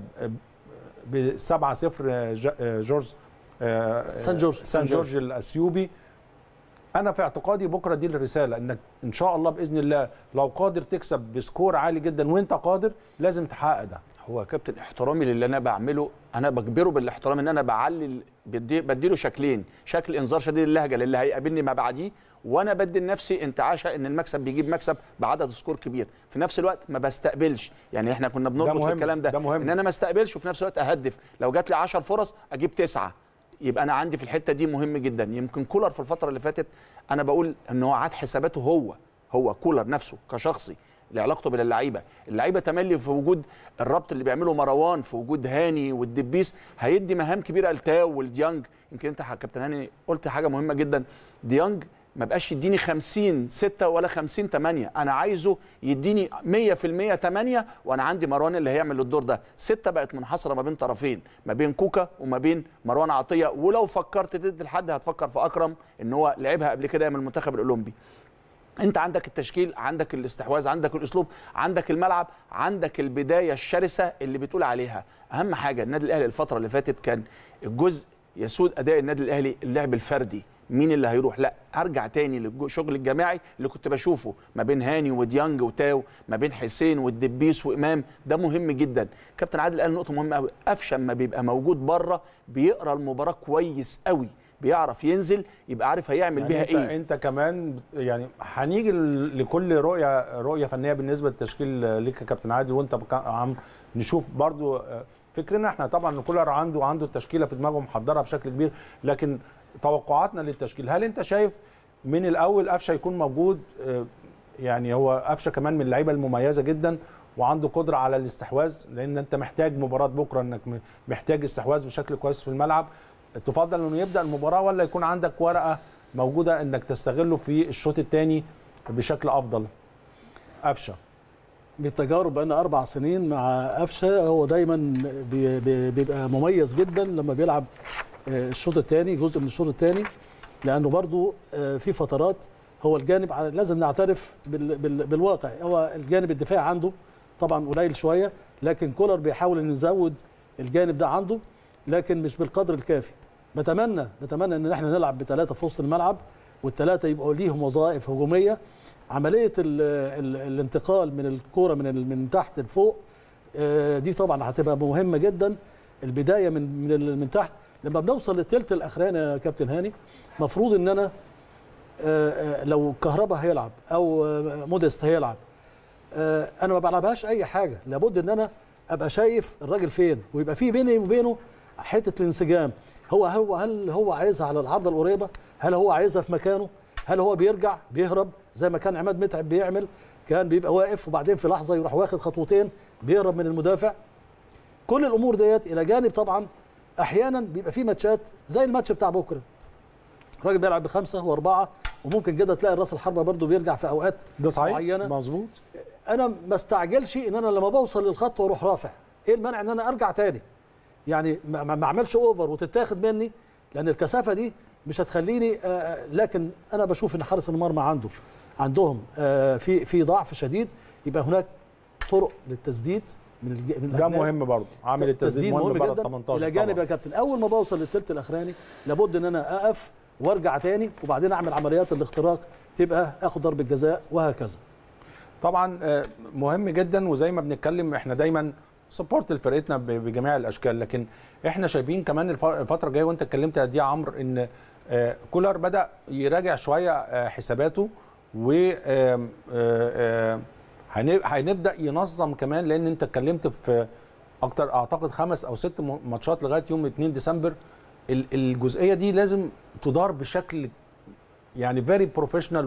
A: ب 7 0 جورج آه،
B: سان جورج.
A: سان جورج الاثيوبي انا في اعتقادي بكره دي الرساله انك ان شاء الله باذن الله لو قادر تكسب بسكور عالي جدا وانت قادر لازم تحقق ده
C: هو كابتن احترامي للي انا بعمله انا بجبره بالاحترام ان انا بعلي بدي بديله شكلين شكل انذار شديد اللهجه للي هيقابلني ما بعديه وانا بدي لنفسي انتعاشه ان المكسب بيجيب مكسب بعدد سكور كبير في نفس الوقت ما بستقبلش يعني احنا كنا بنربط في
A: مهم،
C: الكلام ده,
A: ده مهم.
C: ان انا ما استقبلش وفي نفس الوقت اهدف لو جات لي 10 فرص اجيب تسعه يبقى انا عندي في الحته دي مهم جدا يمكن كولر في الفتره اللي فاتت انا بقول ان هو عاد حساباته هو هو كولر نفسه كشخصي لعلاقته باللعيبه اللعيبه تملي في وجود الربط اللي بيعمله مروان في وجود هاني والدبيس هيدي مهام كبيره لتاو والديانج يمكن انت يا كابتن هاني قلت حاجه مهمه جدا ديانج ما بقاش يديني 50 6 ولا 50 8 انا عايزه يديني 100% 8 وانا عندي مروان اللي هيعمل الدور ده 6 بقت منحصره ما بين طرفين ما بين كوكا وما بين مروان عطيه ولو فكرت تدي لحد هتفكر في اكرم ان هو لعبها قبل كده من المنتخب الاولمبي انت عندك التشكيل عندك الاستحواذ عندك الاسلوب عندك الملعب عندك البدايه الشرسه اللي بتقول عليها اهم حاجه النادي الاهلي الفتره اللي فاتت كان الجزء يسود اداء النادي الاهلي اللعب الفردي مين اللي هيروح لا ارجع تاني للشغل الجماعي اللي كنت بشوفه ما بين هاني وديانج وتاو ما بين حسين والدبيس وامام ده مهم جدا كابتن عادل قال نقطه مهمه قوي قفشه اما بيبقى موجود بره بيقرا المباراه كويس قوي بيعرف ينزل يبقى عارف هيعمل
A: يعني
C: بيها
A: انت
C: ايه
A: انت كمان يعني هنيجي ل- لكل رؤيه رؤيه فنيه بالنسبه للتشكيل ليك يا كابتن عادل وانت بك- عم نشوف برضو آه، فكرنا احنا طبعا ان كولر عنده عنده التشكيله في دماغه محضرها بشكل كبير لكن توقعاتنا للتشكيل هل انت شايف من الاول قفشه يكون موجود آه، يعني هو قفشه كمان من اللعيبه المميزه جدا وعنده قدره على الاستحواذ لان انت محتاج مباراه بكره انك م- محتاج استحواذ بشكل كويس في الملعب تفضل انه يبدا المباراه ولا يكون عندك ورقه موجوده انك تستغله في الشوط الثاني بشكل افضل قفشه
B: بالتجارب بقالنا اربع سنين مع قفشه هو دايما بي- بي- بيبقى مميز جدا لما بيلعب آه، الشوط الثاني جزء من الشوط الثاني لانه برضو آه، في فترات هو الجانب على- لازم نعترف بال- بال- بالواقع هو الجانب الدفاعي عنده طبعا قليل شويه لكن كولر بيحاول ان يزود الجانب ده عنده لكن مش بالقدر الكافي بتمنى بتمنى ان احنا نلعب بثلاثه في وسط الملعب والثلاثه يبقوا ليهم وظائف هجوميه عمليه ال ال الانتقال من الكوره من ال- من تحت لفوق آه، دي طبعا هتبقى مهمه جدا البدايه من من ال- من تحت لما بنوصل للثلث الاخراني يا كابتن هاني مفروض ان انا آه، آه، لو كهربا هيلعب او آه، موديست هيلعب آه، انا ما بلعبهاش اي حاجه لابد ان انا ابقى شايف الراجل فين ويبقى في بيني وبينه حته الانسجام هو هو هل هو عايزها على العرضه القريبه هل هو عايزها في مكانه هل هو بيرجع بيهرب زي ما كان عماد متعب بيعمل كان بيبقى واقف وبعدين في لحظه يروح واخد خطوتين بيهرب من المدافع كل الامور ديت الى جانب طبعا احيانا بيبقى في ماتشات زي الماتش بتاع بكره الراجل بيلعب بخمسه واربعه وممكن كده تلاقي راس الحربه برده بيرجع في اوقات
A: ده صحيح
B: معينة.
A: مظبوط
B: انا ما استعجلش ان انا لما بوصل للخط واروح رافع ايه المانع ان انا ارجع تاني يعني ما ما- ما اعملش اوفر وتتاخد مني لان الكثافه دي مش هتخليني آه، لكن انا بشوف ان حارس المرمى عنده عندهم آه، في في ضعف شديد يبقى هناك طرق للتسديد من الج- من
A: ده
B: الأجناب.
A: مهم برضه عامل التسديد مهم بره ال 18
B: الى جانب
A: طبعاً.
B: يا كابتن اول ما بوصل للثلث الاخراني لابد ان انا اقف وارجع تاني وبعدين اعمل عمليات الاختراق تبقى اخد ضربه جزاء وهكذا
A: طبعا آه، مهم جدا وزي ما بنتكلم احنا دايما سبورت لفرقتنا ب- بجميع الاشكال لكن احنا شايفين كمان الف- الفتره الجايه وانت اتكلمت قد ايه يا عمرو ان آه، كولر بدا يراجع شويه آه، حساباته و آم، آه، آه، هن- هنبدا ينظم كمان لان انت اتكلمت في اكتر اعتقد خمس او ست م- ماتشات لغايه يوم 2 ديسمبر ال- الجزئيه دي لازم تدار بشكل يعني فيري بروفيشنال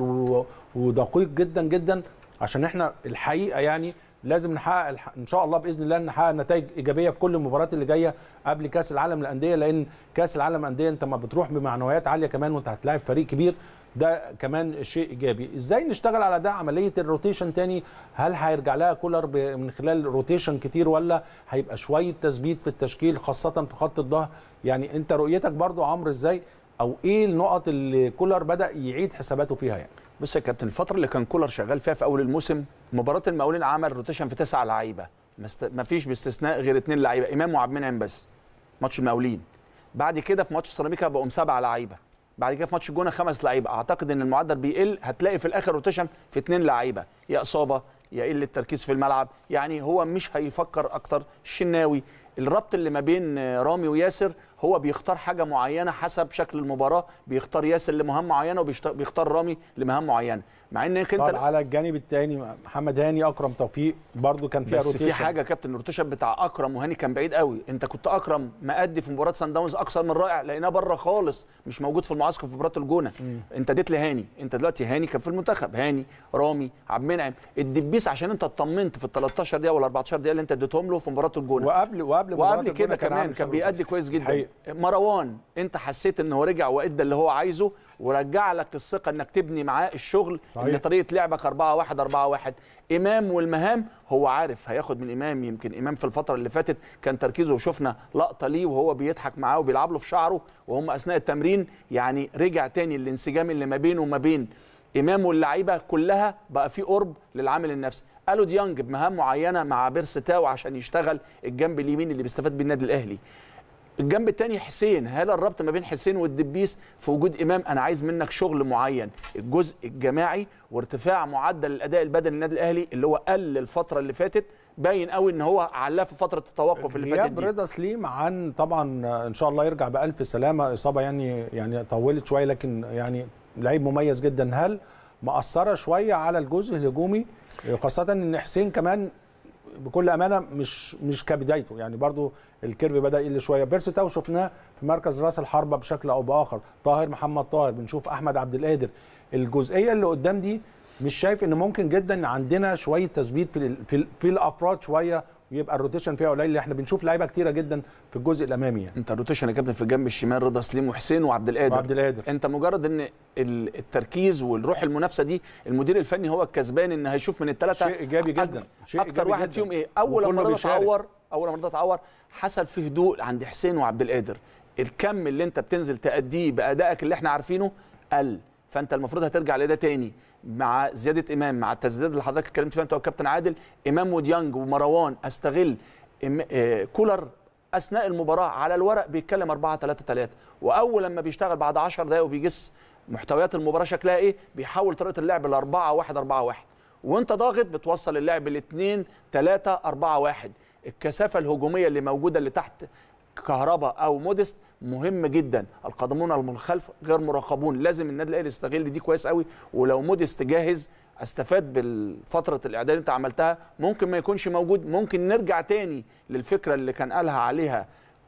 A: ودقيق جدا جدا عشان احنا الحقيقه يعني لازم نحقق الح- ان شاء الله باذن الله نحقق نتائج ايجابيه في كل المباريات اللي جايه قبل كاس العالم للانديه لان كاس العالم للانديه انت ما بتروح بمعنويات عاليه كمان وانت هتلاعب فريق كبير ده كمان شيء ايجابي ازاي نشتغل على ده عمليه الروتيشن تاني هل هيرجع لها كولر ب- من خلال روتيشن كتير ولا هيبقى شويه تثبيت في التشكيل خاصه في خط الظهر يعني انت رؤيتك برضو عمرو ازاي او ايه النقط اللي كولر بدا يعيد حساباته فيها يعني
C: بص يا كابتن الفتره اللي كان كولر شغال فيها في اول الموسم مباراه المقاولين عمل روتيشن في تسع لعيبه ما است- ما فيش باستثناء غير اثنين لعيبه امام وعبد المنعم بس ماتش المقاولين بعد كده في ماتش سيراميكا بقوا سبع لعيبه بعد كده في ماتش الجونه خمس لعيبه اعتقد ان المعدل بيقل هتلاقي في الاخر روتيشن في اثنين لعيبه يا اصابه يا قله التركيز في الملعب يعني هو مش هيفكر اكتر الشناوي الربط اللي ما بين آه، رامي وياسر هو بيختار حاجه معينه حسب شكل المباراه بيختار ياسر لمهام معينه وبيختار رامي لمهام معينه مع انك
A: طب
C: انت
A: على الجانب الثاني محمد هاني اكرم توفيق برضو كان فيها
C: بس
A: روتيشن
C: في حاجه يا كابتن الروتيشن بتاع اكرم وهاني كان بعيد قوي انت كنت اكرم مأدي في مباراه سان داونز اكثر من رائع لقيناه بره خالص مش موجود في المعسكر في مباراه الجونه انت اديت لهاني انت دلوقتي هاني كان في المنتخب هاني رامي عبد المنعم الدبيس عشان انت اطمنت في ال 13 دقيقه ولا 14 دقيقه اللي انت اديتهم له في مباراه الجونه
A: وقبل وقبل مباراة
C: وقبل
A: الجونة
C: كده كمان
A: عامل
C: كان
A: شغل
C: بيأدي
A: كويس.
C: كويس جدا
A: حقيقي.
C: مروان انت حسيت ان هو رجع وادى اللي هو عايزه ورجع لك الثقه انك تبني معاه الشغل
A: صحيح.
C: ان طريقه لعبك 4 1 4 1 امام والمهام هو عارف هياخد من امام يمكن امام في الفتره اللي فاتت كان تركيزه وشفنا لقطه ليه وهو بيضحك معاه وبيلعب له في شعره وهم اثناء التمرين يعني رجع تاني الانسجام اللي ما بينه وما بين امام واللعيبه كلها بقى في قرب للعامل النفسي قالوا ديانج بمهام معينه مع بيرس تاو عشان يشتغل الجنب اليمين اللي بيستفاد بيه النادي الاهلي الجنب الثاني حسين هل الربط ما بين حسين والدبيس في وجود امام انا عايز منك شغل معين الجزء الجماعي وارتفاع معدل الاداء البدني للنادي الاهلي اللي هو قل الفتره اللي فاتت باين قوي ان هو علاه في فتره التوقف اللي فاتت
A: غياب
C: دي
A: رضا سليم عن طبعا ان شاء الله يرجع بالف سلامه اصابه يعني يعني طولت شويه لكن يعني لعيب مميز جدا هل مأثره شويه على الجزء الهجومي خاصه ان حسين كمان بكل امانه مش مش كبدايته يعني برضو الكيرف بدا يقل شويه بيرسي تاو شفناه في مركز راس الحربه بشكل او باخر طاهر محمد طاهر بنشوف احمد عبد القادر الجزئيه اللي قدام دي مش شايف ان ممكن جدا عندنا شويه تثبيت في ال- في, ال- في الافراد شويه ويبقى الروتيشن فيها قليل احنا بنشوف لعيبه كتيره جدا في الجزء الامامي يعني
C: انت الروتيشن يا كابتن في الجنب الشمال رضا سليم وحسين وعبد القادر
A: وعبد القادر
C: انت مجرد ان ال- التركيز والروح المنافسه دي المدير الفني هو الكسبان ان هيشوف من الثلاثه
A: شيء ايجابي جدا شيء
C: اكتر
A: إيجابي
C: واحد
A: جداً.
C: فيهم ايه اول
A: وكله
C: لما رضا
A: بيشارك.
C: اتعور اول لما رضا اتعور حصل في هدوء عند حسين وعبد القادر الكم اللي انت بتنزل تأديه بادائك اللي احنا عارفينه قل فانت المفروض هترجع لده تاني مع زياده امام مع التسديدات اللي حضرتك اتكلمت فيها انت والكابتن عادل امام وديانج ومروان استغل إم... آه كولر اثناء المباراه على الورق بيتكلم 4 3 3 واول لما بيشتغل بعد 10 دقائق وبيجس محتويات المباراه شكلها ايه بيحول طريقه اللعب ل 4 1 4 1 وانت ضاغط بتوصل اللعب ل 2 3 4 1 الكثافه الهجوميه اللي موجوده اللي تحت كهرباء او مودست مهم جدا القادمون من الخلف غير مراقبون لازم النادي الاهلي يستغل دي كويس قوي ولو مودست جاهز استفاد بالفتره الاعداد اللي انت عملتها ممكن ما يكونش موجود ممكن نرجع تاني للفكره اللي كان قالها عليها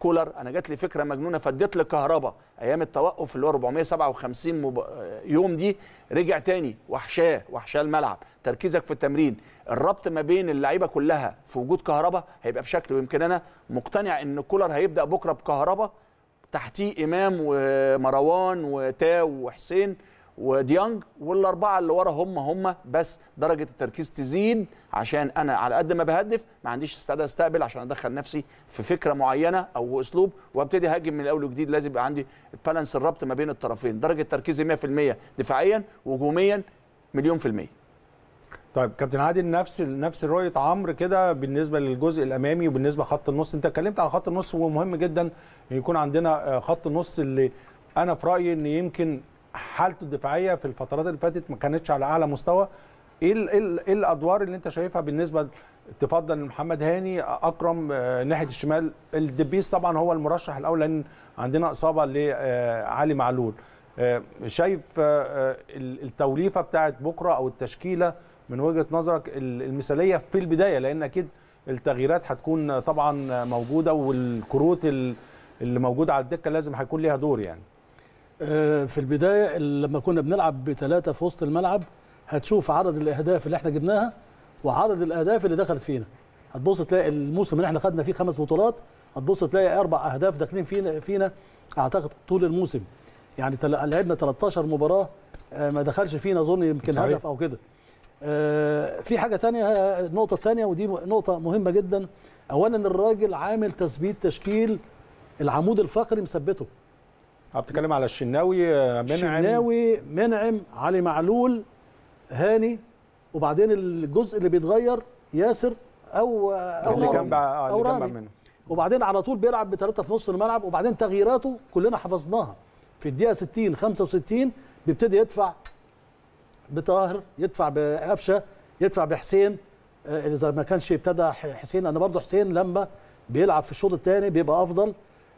C: كولر انا جات لي فكره مجنونه فديت لكهربا ايام التوقف اللي هو 457 مب... يوم دي رجع تاني وحشاه وحشاه الملعب تركيزك في التمرين الربط ما بين اللعيبه كلها في وجود كهربا هيبقى بشكل ويمكن انا مقتنع ان كولر هيبدا بكره بكهربا تحتيه امام ومروان وتاو وحسين وديانج والاربعه اللي ورا هم هم بس درجه التركيز تزيد عشان انا على قد ما بهدف ما عنديش استعداد استقبل عشان ادخل نفسي في فكره معينه او اسلوب وابتدي اهاجم من الاول وجديد لازم يبقى عندي بالانس الربط ما بين الطرفين درجه تركيزي 100% دفاعيا وهجوميا مليون في الميه
A: طيب كابتن عادل نفس نفس رؤيه عمرو كده بالنسبه للجزء الامامي وبالنسبه لخط النص انت اتكلمت على خط النص ومهم جدا ان يكون عندنا خط النص اللي انا في رايي ان يمكن حالته الدفاعيه في الفترات اللي فاتت ما كانتش على اعلى مستوى ايه ال ايه, ال ايه الادوار اللي انت شايفها بالنسبه تفضل محمد هاني اكرم آه ناحيه الشمال الدبيس طبعا هو المرشح الاول لان عندنا اصابه لعلي معلول آه شايف آه التوليفه بتاعت بكره او التشكيله من وجهه نظرك المثاليه في البدايه لان اكيد التغييرات هتكون طبعا موجوده والكروت اللي موجوده على الدكه لازم هيكون ليها دور يعني
B: في البدايه لما كنا بنلعب بثلاثه في وسط الملعب هتشوف عدد الاهداف اللي احنا جبناها وعدد الاهداف اللي دخلت فينا هتبص تلاقي الموسم اللي احنا خدنا فيه خمس بطولات هتبص تلاقي اربع اهداف داخلين فينا فينا اعتقد طول الموسم يعني لعبنا 13 مباراه ما دخلش فينا اظن يمكن صحيح. هدف او كده في حاجه ثانيه النقطه الثانيه ودي نقطه مهمه جدا اولا الراجل عامل تثبيت تشكيل العمود الفقري مثبته
A: بتتكلم على الشناوي منعم
B: الشناوي منعم علي معلول هاني وبعدين الجزء اللي بيتغير ياسر او او
A: اللي جنب
B: او رامي منه. وبعدين على طول بيلعب بثلاثه في نص الملعب وبعدين تغييراته كلنا حفظناها في الدقيقه 60 65 بيبتدي يدفع بطاهر يدفع بقفشه يدفع بحسين اذا ما كانش ابتدى حسين انا برضو حسين لما بيلعب في الشوط الثاني بيبقى افضل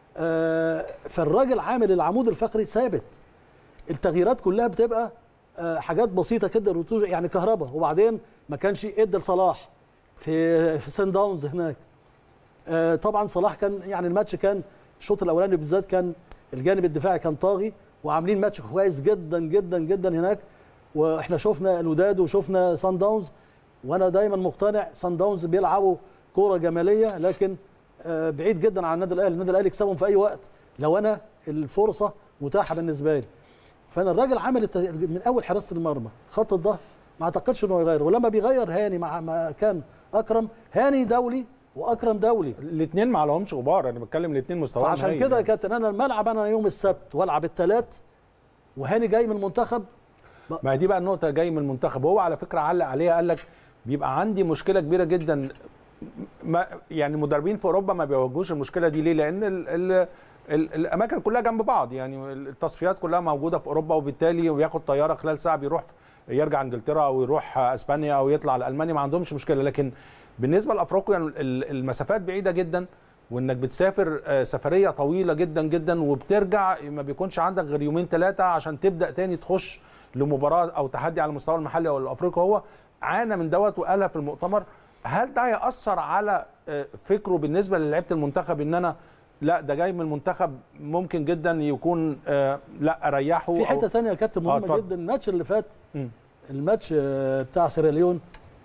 B: فالراجل عامل العمود الفقري ثابت التغييرات كلها بتبقى حاجات بسيطه كده يعني كهرباء وبعدين ما كانش ادى لصلاح في في سان داونز هناك طبعا صلاح كان يعني الماتش كان الشوط الاولاني بالذات كان الجانب الدفاعي كان طاغي وعاملين ماتش كويس جدا جدا جدا هناك واحنا شفنا الوداد وشفنا سان داونز وانا دايما مقتنع سان داونز بيلعبوا كوره جماليه لكن بعيد جدا عن النادي الاهلي النادي الاهلي يكسبهم في اي وقت لو انا الفرصه متاحه بالنسبه لي فانا الراجل عامل الت... من اول حراسه المرمى خط الظهر ما اعتقدش انه يغير ولما بيغير هاني مع ما كان اكرم هاني دولي واكرم دولي
A: الاثنين ما عليهمش غبار انا بتكلم الاثنين مستواهم
B: فعشان كده يا كابتن انا الملعب انا يوم السبت والعب الثلاث وهاني جاي من المنتخب
A: ما دي بقى النقطه جاي من المنتخب هو على فكره علق عليها قال لك بيبقى عندي مشكله كبيره جدا ما يعني المدربين في اوروبا ما بيواجهوش المشكله دي ليه؟ لان ال ال ال الاماكن كلها جنب بعض يعني التصفيات كلها موجوده في اوروبا وبالتالي بياخد طياره خلال ساعه بيروح يرجع انجلترا او يروح اسبانيا او يطلع لالمانيا ما عندهمش مشكله لكن بالنسبه لافريقيا المسافات بعيده جدا وانك بتسافر سفريه طويله جدا جدا وبترجع ما بيكونش عندك غير يومين ثلاثه عشان تبدا تاني تخش لمباراه او تحدي على المستوى المحلي او الافريقي هو عانى من دوت وقالها في المؤتمر هل ده هيأثر على فكره بالنسبه للعيبه المنتخب ان انا لا ده جاي من المنتخب ممكن جدا يكون آه لا اريحه
B: في حته ثانيه يا كابتن مهمه آه جدا الماتش اللي فات م. الماتش بتاع سيراليون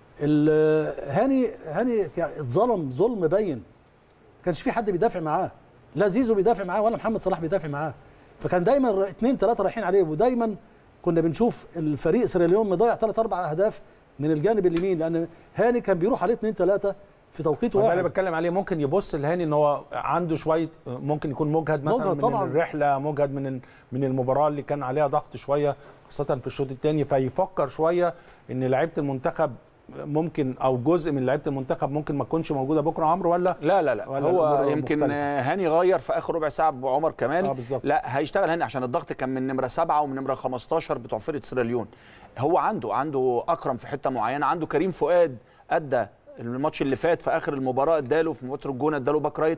B: هاني هاني اتظلم ظلم باين ما كانش في حد بيدافع معاه لا زيزو بيدافع معاه ولا محمد صلاح بيدافع معاه فكان دايما اثنين ثلاثه رايحين عليه ودايما كنا بنشوف الفريق سيراليون مضيع ثلاث اربع اهداف من الجانب اليمين لان هاني كان بيروح عليه اثنين ثلاثه في توقيت واحد
A: ده اللي بتكلم عليه ممكن يبص لهاني ان هو عنده شويه ممكن يكون مجهد مثلا مجهد من طبعا. الرحله مجهد من من المباراه اللي كان عليها ضغط شويه خاصه في الشوط الثاني فيفكر شويه ان لعيبه المنتخب ممكن او جزء من لعيبه المنتخب ممكن ما تكونش موجوده بكره عمرو ولا
C: لا لا لا ولا هو يمكن مختلفة. هاني غير في اخر ربع ساعه بعمر كمان
A: آه بالزبط.
C: لا هيشتغل هاني عشان الضغط كان من نمره سبعه ومن نمره 15 بتوع فرقه سيراليون هو عنده عنده اكرم في حته معينه عنده كريم فؤاد ادى الماتش اللي فات في اخر المباراه اداله في مباراه الجونه اداله باك رايت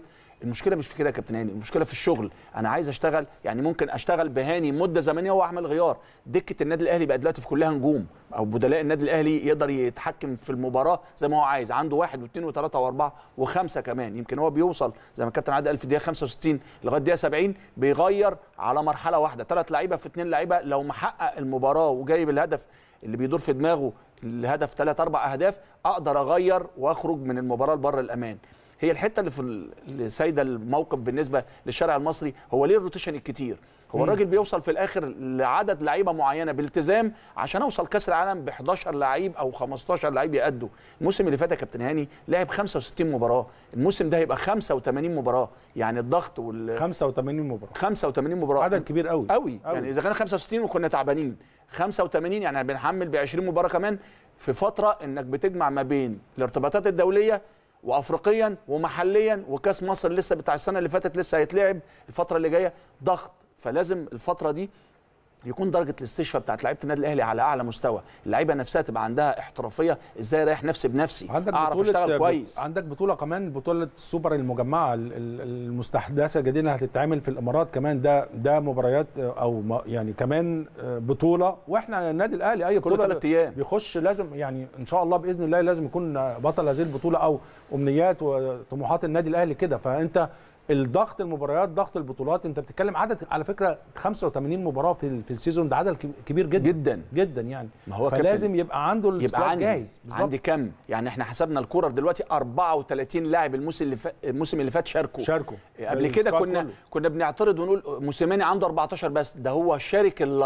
C: المشكله مش في كده يا كابتن هاني المشكله في الشغل انا عايز اشتغل يعني ممكن اشتغل بهاني مده زمنيه واعمل غيار دكه النادي الاهلي بقى دلوقتي في كلها نجوم او بدلاء النادي الاهلي يقدر يتحكم في المباراه زي ما هو عايز عنده واحد واثنين وثلاثه واربعه وخمسه كمان يمكن هو بيوصل زي ما الكابتن عادل قال في الدقيقه 65 لغايه الدقيقه 70 بيغير على مرحله واحده ثلاث لعيبه في اثنين لعيبه لو محقق المباراه وجايب الهدف اللي بيدور في دماغه الهدف ثلاث اربع اهداف اقدر اغير واخرج من المباراه لبره الامان هي الحته اللي في ال- اللي سايده الموقف بالنسبه للشارع المصري هو ليه الروتيشن الكتير هو الراجل بيوصل في الاخر لعدد لعيبه معينه بالتزام عشان اوصل كاس العالم ب 11 لعيب او 15 لعيب يأدوا الموسم اللي فات يا كابتن هاني لعب 65 مباراه الموسم ده هيبقى 85 مباراه يعني الضغط وال
A: 85 مباراه
C: 85 مباراه
A: عدد كبير قوي
C: قوي يعني اذا كان 65 وكنا تعبانين 85 يعني بنحمل ب 20 مباراه كمان في فتره انك بتجمع ما بين الارتباطات الدوليه وافريقيا ومحليا وكاس مصر لسه بتاع السنه اللي فاتت لسه هيتلعب الفتره اللي جايه ضغط فلازم الفتره دي يكون درجه الاستشفاء بتاعت لعيبه النادي الاهلي على اعلى مستوى اللعيبه نفسها تبقى عندها احترافيه ازاي اريح نفسي بنفسي
A: عندك
C: اعرف
A: بطولة
C: اشتغل كويس
A: عندك بطولة كمان بطولة السوبر المجمعة ال- ال- المستحدثة جديدة هتتعمل في الإمارات كمان ده ده مباريات أو ما- يعني كمان بطولة وإحنا النادي الأهلي أي
C: كل
A: بطولة
C: ثلاث ايام
A: بيخش لازم يعني إن شاء الله بإذن الله لازم يكون بطل هذه البطولة أو أمنيات وطموحات النادي الأهلي كده فأنت الضغط المباريات ضغط البطولات انت بتتكلم عدد على فكره 85 مباراه في ال- في السيزون ده عدد كبير جدا
C: جدا
A: جدا يعني
C: ما هو
A: فلازم يبقى عنده
C: يبقى
A: السكواد
C: عندي
A: جاهز بالظبط.
C: عندي كم يعني احنا حسبنا الكوره دلوقتي 34 لاعب الموسم اللي فات الموسم اللي فات شاركوا
A: شاركوا
C: قبل كده
A: السكواد
C: كنا
A: كله.
C: كنا بنعترض ونقول موسيماني عنده 14 بس ده هو شارك ال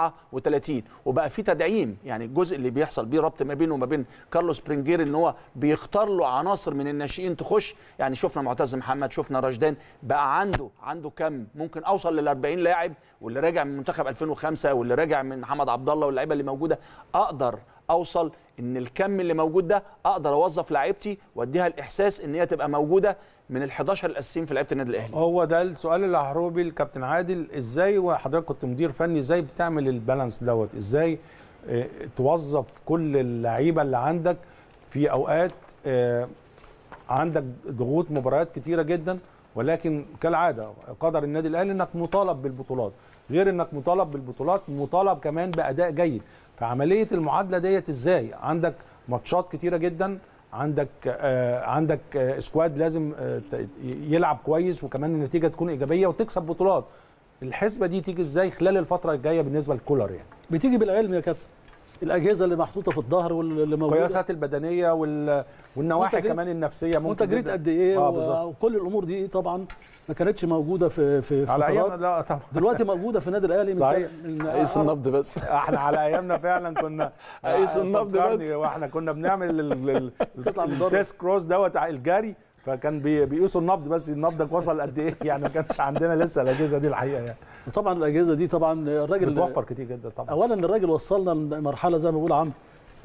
C: 34 وبقى في تدعيم يعني الجزء اللي بيحصل بيه ربط ما بينه وما بين كارلوس برينجير ان هو بيختار له عناصر من الناشئين تخش يعني شفنا معتز محمد شفنا رشدان بقى عنده عنده كم ممكن اوصل لل 40 لاعب واللي راجع من منتخب 2005 واللي راجع من محمد عبد الله واللعيبه اللي موجوده اقدر اوصل ان الكم اللي موجود ده اقدر اوظف لعيبتي واديها الاحساس ان هي تبقى موجوده من ال 11 الاساسيين في لعيبه النادي الاهلي
A: هو ده السؤال اللي هروح بيه الكابتن عادل ازاي وحضرتك كنت مدير فني ازاي بتعمل البالانس دوت ازاي اه توظف كل اللعيبه اللي عندك في اوقات اه عندك ضغوط مباريات كتيره جدا ولكن كالعاده قدر النادي الاهلي انك مطالب بالبطولات غير انك مطالب بالبطولات مطالب كمان باداء جيد فعمليه المعادله ديت ازاي عندك ماتشات كتيره جدا عندك آه عندك آه سكواد لازم آه ت- يلعب كويس وكمان النتيجه تكون ايجابيه وتكسب بطولات الحسبه دي تيجي ازاي خلال الفتره الجايه بالنسبه لكولر يعني
B: بتيجي بالعلم يا كابتن الاجهزه اللي محطوطه في الظهر واللي موجوده
A: القياسات البدنيه وال... والنواحي
B: وأنت جريت-
A: كمان النفسيه ممكن
B: وانت جريت
A: جداً.
B: قد ايه
A: اه
B: و-
A: بالظبط
B: وكل الامور دي طبعا ما كانتش موجوده في في
A: على
B: فترات
A: ايامنا لا طبعا
B: دلوقتي موجوده في النادي الاهلي من
A: صحيح.
B: من
C: قيس النبض بس
A: احنا على ايامنا فعلا كنا
C: قيس النبض
A: فكرني
C: بس.
A: واحنا كنا بنعمل ال- ال-
B: تطلع
A: ال-
B: مدرب.
A: التيست كروس دوت على الجري فكان بي- بيقيسوا النبض بس نبضك وصل قد ايه يعني ما كانش عندنا لسه الاجهزه دي الحقيقه يعني
B: طبعا الاجهزه دي طبعا الراجل
A: بتوفر كتير جدا طبعا
B: اولا الراجل وصلنا لمرحله زي ما بقول عمرو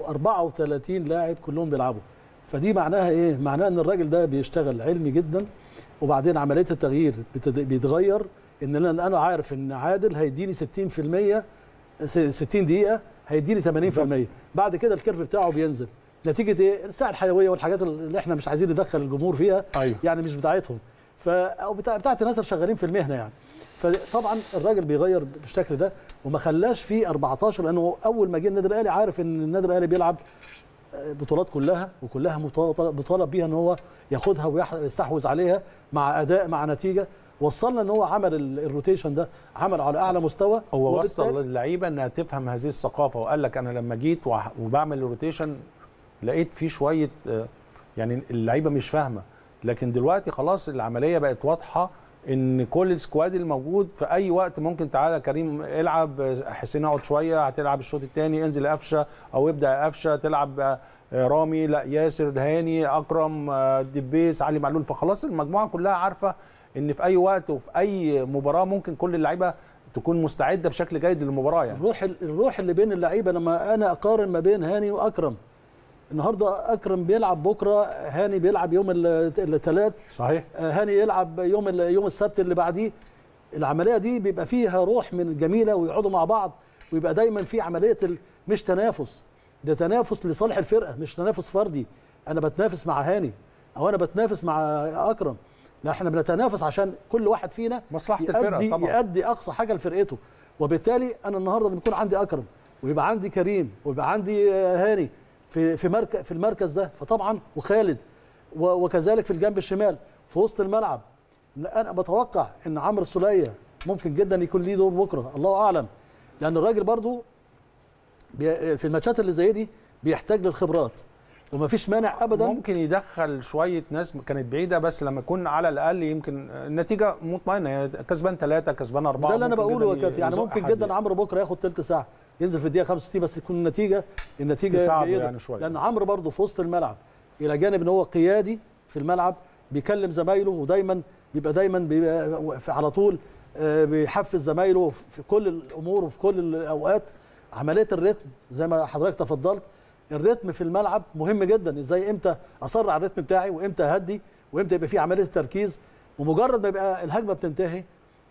B: 34 لاعب كلهم بيلعبوا فدي معناها ايه معناها ان الراجل ده بيشتغل علمي جدا وبعدين عمليه التغيير بتد- بيتغير ان انا انا عارف ان عادل هيديني 60% س- 60 دقيقه هيديني 80% بعد كده الكيرف بتاعه بينزل نتيجه ايه الساعه الحيويه والحاجات اللي احنا مش عايزين ندخل الجمهور فيها
A: ايوه
B: يعني مش بتاعتهم ف او بتاع بتاعت الناس اللي شغالين في المهنه يعني فطبعا الراجل بيغير بالشكل ده وما خلاش فيه 14 لانه اول ما جه النادي الاهلي عارف ان النادي الاهلي بيلعب بطولات كلها وكلها مطالب مطالب بيها ان هو ياخدها ويستحوذ عليها مع اداء مع نتيجه وصلنا ان هو عمل ال- الروتيشن ده عمل على اعلى مستوى
A: هو
B: وبالتالي-
A: وصل للعيبه انها تفهم هذه الثقافه وقال لك انا لما جيت وح- وبعمل روتيشن لقيت في شويه آه، يعني اللعيبه مش فاهمه لكن دلوقتي خلاص العمليه بقت واضحه ان كل السكواد الموجود في اي وقت ممكن تعالى كريم العب آه، حسين اقعد شويه هتلعب الشوط الثاني انزل قفشه او ابدا قفشه تلعب آه، رامي لا ياسر هاني اكرم آه، دبيس علي معلول فخلاص المجموعه كلها عارفه ان في اي وقت وفي اي مباراه ممكن كل اللعيبه تكون مستعده بشكل جيد للمباراه يعني
B: الروح الروح اللي بين اللعيبه لما انا اقارن ما بين هاني واكرم النهارده اكرم بيلعب بكره هاني بيلعب يوم الثلاث
A: صحيح
B: هاني يلعب يوم ال- يوم السبت اللي بعديه العمليه دي بيبقى فيها روح من جميله ويقعدوا مع بعض ويبقى دايما في عمليه ال- مش تنافس ده تنافس لصالح الفرقه مش تنافس فردي انا بتنافس مع هاني او انا بتنافس مع اكرم لا احنا بنتنافس عشان كل واحد فينا
A: مصلحه الفرقه
B: يأدي,
A: طبعا
B: يأدي اقصى حاجه لفرقته وبالتالي انا النهارده لما يكون عندي اكرم ويبقى عندي كريم ويبقى عندي آه، هاني في في مركز في المركز ده فطبعا وخالد و- وكذلك في الجنب الشمال في وسط الملعب لا، انا بتوقع ان عمرو السوليه ممكن جدا يكون ليه دور بكره الله اعلم لان الراجل برضو بي- في الماتشات اللي زي دي بيحتاج للخبرات ومفيش مانع ابدا
A: ممكن يدخل شويه ناس كانت بعيده بس لما يكون على الاقل يمكن النتيجه مطمئنه يعني كسبان ثلاثه كسبان اربعه
B: ده اللي انا
A: ممكن
B: بقوله يا
A: جداً
B: كابتن يعني
A: يزق
B: ممكن
A: حد
B: جدا عمرو بكره ياخد ثلث ساعه ينزل في الدقيقه 65 بس تكون النتيجه النتيجه
A: تساعده
B: جيده
A: يعني شوية.
B: لان عمرو برضه في وسط الملعب الى جانب ان هو قيادي في الملعب بيكلم زمايله ودايما بيبقى دايما بيبقى في- على طول آه، بيحفز زمايله في كل الامور وفي كل الاوقات عمليه الريتم زي ما حضرتك تفضلت الريتم في الملعب مهم جدا ازاي امتى اصر على الريتم بتاعي وامتى اهدي وامتى يبقى في عمليه تركيز ومجرد ما يبقى الهجمه بتنتهي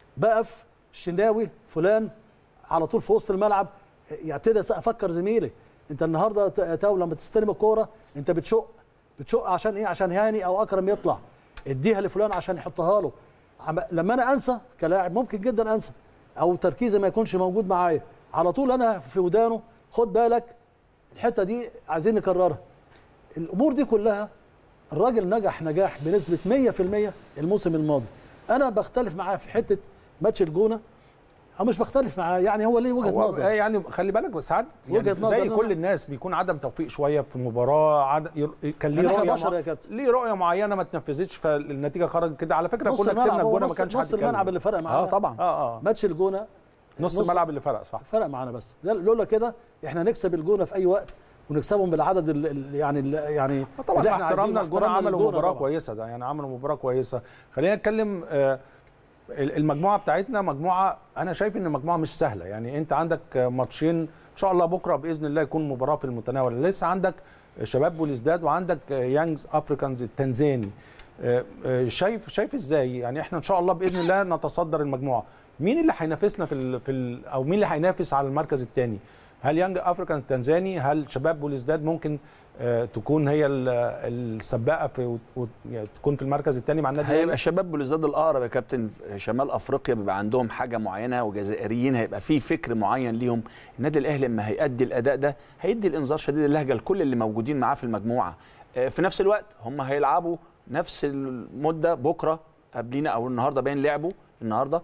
B: بقف الشناوي فلان على طول في وسط الملعب يبتدي افكر زميلي انت النهارده ت- تاو لما تستلم الكوره انت بتشق بتشق عشان ايه عشان هاني او اكرم يطلع اديها لفلان عشان يحطها له عم- لما انا انسى كلاعب ممكن جدا انسى او تركيزي ما يكونش موجود معايا على طول انا في ودانه خد بالك الحته دي عايزين نكررها الامور دي كلها الراجل نجح نجاح بنسبه 100% الموسم الماضي انا بختلف معاه في حته ماتش الجونه او مش بختلف معاه يعني هو ليه وجهه
A: هو
B: نظر
A: يعني خلي بالك بس ساعات
B: وجهة
A: يعني
B: نظر
A: زي
B: إن
A: كل
B: أنا-
A: الناس بيكون عدم توفيق شويه في المباراه عد... ير- كان ليه
B: يعني احنا
A: رؤيه
B: بشر
A: مع...
B: يا كابتن
A: ليه رؤيه معينه ما اتنفذتش فالنتيجه خرجت كده على فكره
B: نص
A: كنا
B: الملعب
A: كسبنا
B: هو
A: الجونه ما
B: نص-
A: كانش حد
B: نص الملعب
A: يتكلم.
B: اللي فرق معانا
C: اه طبعا
A: اه اه
B: ماتش الجونه
A: نص الملعب اللي فرق صح
B: فرق معانا بس ده لولا كده احنا نكسب الجونه في اي وقت ونكسبهم بالعدد ال ال يعني ال يعني
A: آه طبعا
B: اللي
A: مع
B: احنا
A: احترامنا
B: عايزينه،
A: الجونه
B: واحترامنا
A: عملوا
B: للجونة
A: مباراه
B: طبعاً.
A: كويسه ده يعني عملوا مباراه كويسه خلينا نتكلم آه، المجموعه بتاعتنا مجموعه انا شايف ان مجموعه مش سهله يعني انت عندك آه، ماتشين ان شاء الله بكره باذن الله يكون مباراه في المتناول لسه عندك شباب بوليسداد وعندك آه، يانجز افريكانز التنزاني آه، آه، شايف شايف ازاي يعني احنا ان شاء الله باذن الله نتصدر المجموعه مين اللي هينافسنا في ال في ال او مين اللي هينافس على المركز الثاني هل يانج افريكان التنزاني هل شباب بوليسداد ممكن آه، تكون هي ال- السباقه في وت- وت- يعني تكون في المركز الثاني مع النادي الأهلي؟
C: هيبقى شباب بلوزداد الاقرب يا كابتن في شمال افريقيا بيبقى عندهم حاجه معينه وجزائريين هيبقى في فكر معين ليهم النادي الاهلي لما هيأدي الاداء ده هيدي الانذار شديد اللهجه لكل اللي موجودين معاه في المجموعه آه، في نفس الوقت هم هيلعبوا نفس المده بكره قبلينا او النهارده باين لعبوا النهارده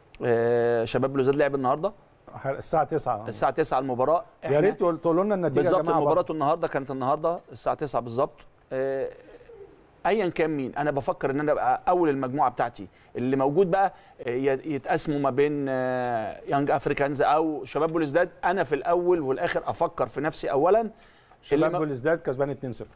C: آه، شباب بلوزداد لعب النهارده
A: الساعه 9
C: الساعه 9 المباراه
A: يا ريت تقول- تقولوا لنا النتيجه يا
C: بالظبط
A: جماعه
C: مباراة
A: برضه.
C: النهارده كانت النهارده الساعة 9 بالظبط آه، ايا كان مين انا بفكر ان انا ابقى اول المجموعه بتاعتي اللي موجود بقى آه، ي- يتقسموا ما بين آه، يانج افريكانز او شباب بوليسداد انا في الاول والاخر افكر في نفسي اولا اللي
A: شباب
C: ما-
A: بوليسداد كسبان 2-0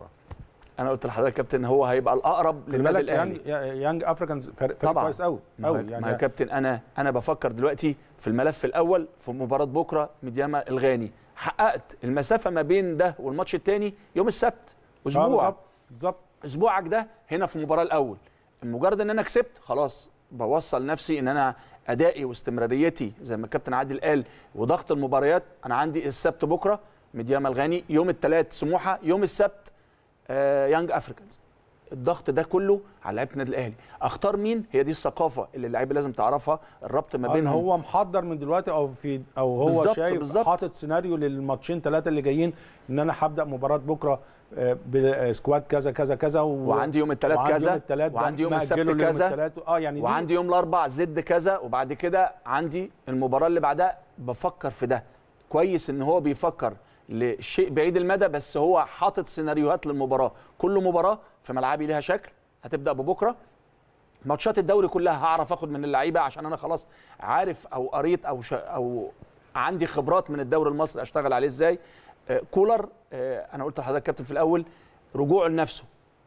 C: انا قلت لحضرتك يا كابتن هو هيبقى الاقرب
A: خلي
C: للنادي
A: بالك
C: الاهلي
A: يانج يانج افريكانز فريق فريق
C: طبعاً.
A: كويس قوي
C: ما هو
A: قوي
C: ما هو يا
A: يعني
C: كابتن انا انا بفكر دلوقتي في الملف الاول في مباراه بكره مدياما الغاني حققت المسافه ما بين ده والماتش الثاني يوم السبت
A: آه،
C: اسبوع
A: بالظبط بالظبط
C: اسبوعك ده هنا في المباراه الاول مجرد ان انا كسبت خلاص بوصل نفسي ان انا ادائي واستمراريتي زي ما الكابتن عادل قال وضغط المباريات انا عندي السبت بكره مدياما الغاني يوم الثلاث سموحه يوم السبت آه يانج افريكانز الضغط ده كله على لعيبه النادي الاهلي اختار مين هي دي الثقافه اللي اللعيبه لازم تعرفها الربط ما
A: ان
C: بينهم
A: هو محضر من دلوقتي او في او هو
C: بالظبط،
A: شايف
C: بالظبط.
A: حاطط سيناريو للماتشين ثلاثه اللي جايين ان انا هبدا مباراه بكره آه، بسكواد كذا كذا كذا و...
C: وعندي يوم الثلاث
A: وعندي
C: كذا
A: يوم الثلاث
C: وعندي يوم
A: مأجله
C: السبت
A: ليوم
C: كذا
A: الثلاث اه يعني دي-
C: وعندي يوم الاربع زد كذا وبعد كده عندي المباراه اللي بعدها بفكر في ده كويس ان هو بيفكر لشيء بعيد المدى بس هو حاطط سيناريوهات للمباراه كل مباراه في ملعبي ليها شكل هتبدا ببكره ماتشات الدوري كلها هعرف اخد من اللعيبه عشان انا خلاص عارف او قريت او ش... او عندي خبرات من الدوري المصري اشتغل عليه ازاي آه، كولر آه، انا قلت لحضرتك كابتن في الاول رجوعه لنفسه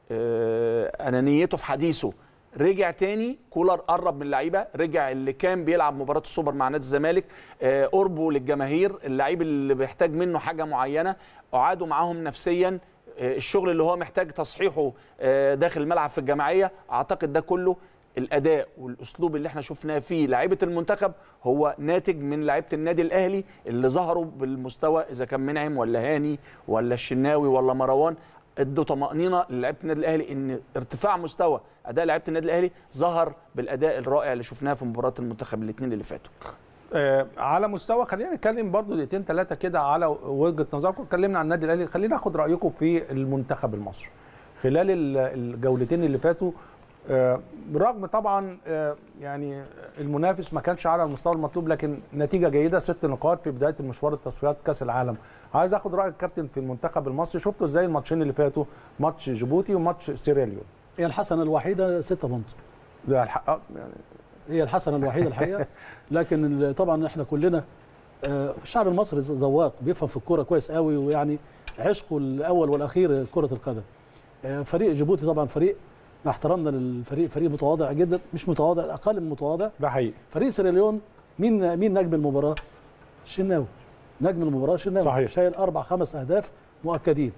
C: آه، انانيته في حديثه رجع تاني كولر قرب من اللعيبه رجع اللي كان بيلعب مباراه السوبر مع نادي الزمالك آه، قربه للجماهير اللعيب اللي بيحتاج منه حاجه معينه اعادوا معاهم نفسيا آه، الشغل اللي هو محتاج تصحيحه آه، داخل الملعب في الجماعيه اعتقد ده كله الاداء والاسلوب اللي احنا شفناه فيه لعيبه المنتخب هو ناتج من لعيبه النادي الاهلي اللي ظهروا بالمستوى اذا كان منعم ولا هاني ولا الشناوي ولا مروان ادوا طمانينه للاعيبه النادي الاهلي ان ارتفاع مستوى اداء لعيبه النادي الاهلي ظهر بالاداء الرائع اللي شفناه في مباراه المنتخب الاثنين اللي فاتوا
A: آه، على مستوى خلينا نتكلم برضو دقيقتين ثلاثه كده على وجهه نظركم اتكلمنا عن النادي الاهلي خلينا ناخد رايكم في المنتخب المصري خلال ال- الجولتين اللي فاتوا آه، برغم طبعا آه، يعني المنافس ما كانش على المستوى المطلوب لكن نتيجه جيده ست نقاط في بدايه المشوار التصفيات كاس العالم عايز اخد رايك كابتن في المنتخب المصري شفتوا ازاي الماتشين اللي فاتوا ماتش جيبوتي وماتش سيراليون
B: هي الحسنه الوحيده 6 بونت
A: ده الحق آه، يعني
B: هي الحسنه الوحيده الحقيقه لكن ال- طبعا احنا كلنا آه، الشعب المصري ذواق بيفهم في الكوره كويس قوي ويعني عشقه الاول والاخير كره القدم آه، فريق جيبوتي طبعا فريق مع احترامنا للفريق فريق متواضع جدا مش متواضع اقل من متواضع
A: ده حقيقي
B: فريق سيراليون مين مين نجم المباراه الشناوي نجم المباراه الشناوي
A: صحيح.
B: شايل اربع خمس اهداف مؤكدين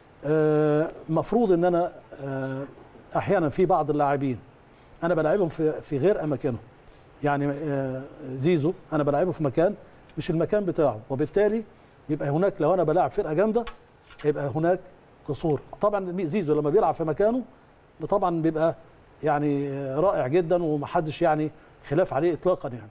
B: المفروض ان انا آه، احيانا في بعض اللاعبين انا بلعبهم في في غير اماكنهم يعني آه، زيزو انا بلعبه في مكان مش المكان بتاعه وبالتالي يبقى هناك لو انا بلاعب فرقه جامده يبقى هناك قصور طبعا زيزو لما بيلعب في مكانه طبعا بيبقى يعني آه، رائع جدا ومحدش يعني خلاف عليه اطلاقا يعني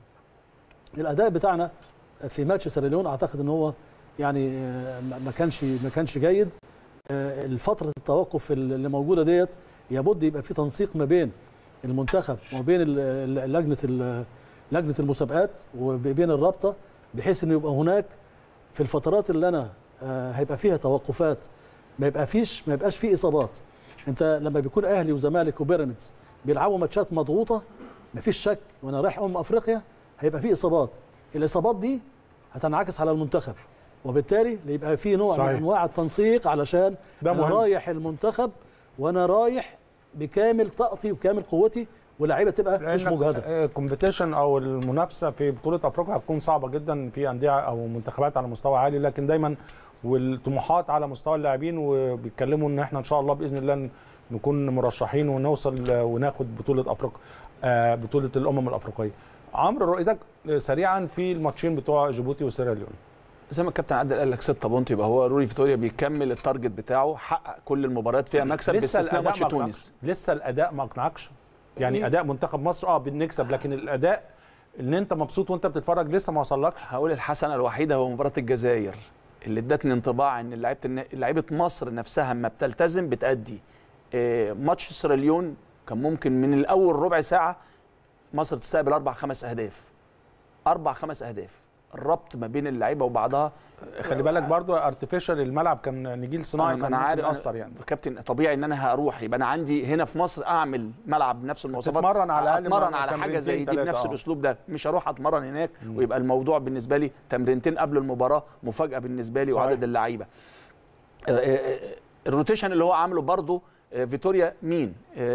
B: الاداء بتاعنا في ماتش سيراليون اعتقد ان هو يعني آه، ما ما كانش ما كانش جيد آه، الفتره التوقف اللي موجوده ديت لابد يبقى في تنسيق ما بين المنتخب وما بين ال- ال- لجنه ال- لجنه المسابقات وبين الرابطه بحيث انه يبقى هناك في الفترات اللي انا آه، هيبقى فيها توقفات ما يبقى فيش ما يبقاش فيه اصابات انت لما بيكون اهلي وزمالك وبيراميدز بيلعبوا ماتشات مضغوطه ما فيش شك وانا رايح ام افريقيا هيبقى فيه اصابات الاصابات دي هتنعكس على المنتخب وبالتالي يبقى في نوع
A: صحيح.
B: من انواع التنسيق علشان
A: ده
B: انا
A: مهم.
B: رايح المنتخب وانا رايح بكامل طاقتي وكامل قوتي واللعيبه تبقى مش مجهده
A: الكومبيتيشن او المنافسه في بطوله افريقيا هتكون صعبه جدا في انديه او منتخبات على مستوى عالي لكن دايما والطموحات على مستوى اللاعبين وبيتكلموا ان احنا ان شاء الله باذن الله ن- نكون مرشحين ونوصل وناخد بطوله افريقيا آه، بطوله الامم الافريقيه عمرو رؤيتك سريعا في الماتشين بتوع جيبوتي وسيراليون
C: زي ما الكابتن عادل قال لك 6 بونت يبقى هو روري فيتوريا بيكمل التارجت بتاعه حقق كل المباريات فيها مكسب باستثناء
A: الأداء
C: ماتش
A: ما أقنعكش.
C: تونس
A: لسه الاداء ما اقنعكش يعني اداء منتخب مصر اه بنكسب لكن الاداء ان انت مبسوط وانت بتتفرج لسه ما وصلكش
C: هقول الحسنه الوحيده هو مباراه الجزائر اللي ادتني انطباع ان لعيبه النا- لعيبه مصر نفسها اما بتلتزم بتأدي آه، ماتش سيراليون كان ممكن من الاول ربع ساعه مصر تستقبل اربع خمس اهداف اربع خمس اهداف الربط ما بين اللعيبه وبعضها
A: خلي بالك برضو ارتفيشال الملعب كان نجيل صناعي
C: انا
A: كان
C: أنا عارف
A: مؤثر
C: أنا
A: يعني
C: كابتن طبيعي ان انا هروح يبقى انا عندي هنا في مصر اعمل ملعب بنفس المواصفات
A: تتمرن على الأقل
C: اتمرن
A: مع
C: على حاجه
A: تمرينتين
C: زي دي
A: تلاتة،
C: بنفس
A: آه.
C: الاسلوب ده مش هروح اتمرن هناك ويبقى الموضوع بالنسبه لي تمرينتين قبل المباراه مفاجاه بالنسبه لي
A: صحيح.
C: وعدد اللعيبه آه، آه، آه، الروتيشن اللي هو عامله برضه آه، فيتوريا مين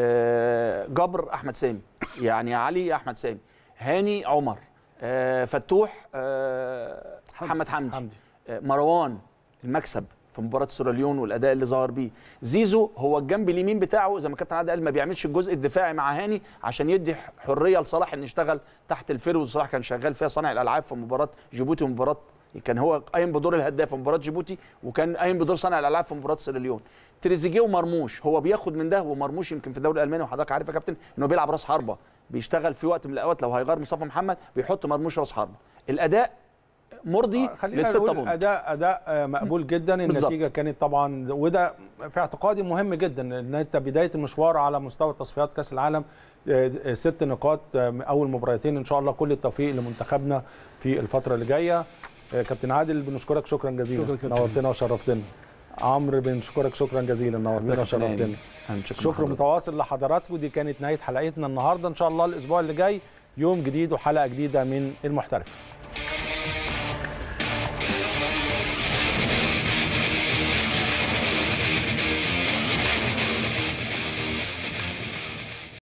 C: آه، جبر احمد سامي يعني علي يا احمد سامي هاني عمر آه، فتوح آه، محمد حمدي
A: حمدي
C: مروان المكسب في مباراه سيراليون والاداء اللي ظهر بيه زيزو هو الجنب اليمين بتاعه زي ما كابتن عادل قال ما بيعملش الجزء الدفاعي مع هاني عشان يدي حريه لصلاح ان يشتغل تحت الفيرو وصلاح كان شغال فيها صانع الالعاب في مباراه جيبوتي ومباراه كان هو قايم بدور الهداف في مباراه جيبوتي وكان قايم بدور صانع الالعاب في مباراه سيراليون تريزيجيه ومرموش هو بياخد من ده ومرموش يمكن في الدوري الالماني وحضرتك عارف يا كابتن انه بيلعب راس حربه بيشتغل في وقت من الاوقات لو هيغير مصطفى محمد بيحط مرموش راس حربه الاداء مرضي
A: خلينا
C: للستة
A: نقول
C: بونت
A: اداء اداء آه، مقبول جدا
C: بالظبط.
A: النتيجه كانت طبعا وده في اعتقادي مهم جدا ان انت بدايه المشوار على مستوى تصفيات كاس العالم آه، آه، ست نقاط آه، من اول مباراتين ان شاء الله كل التوفيق لمنتخبنا في الفتره اللي جايه آه، كابتن عادل بنشكرك شكرا جزيلا
B: شكرا كابتن.
A: نورتنا وشرفتنا عمرو بنشكرك شكرا جزيلا نورتنا وشرفتنا شكر متواصل لحضراتكم دي كانت نهايه حلقتنا النهارده ان شاء الله الاسبوع اللي جاي يوم جديد وحلقه جديده من المحترف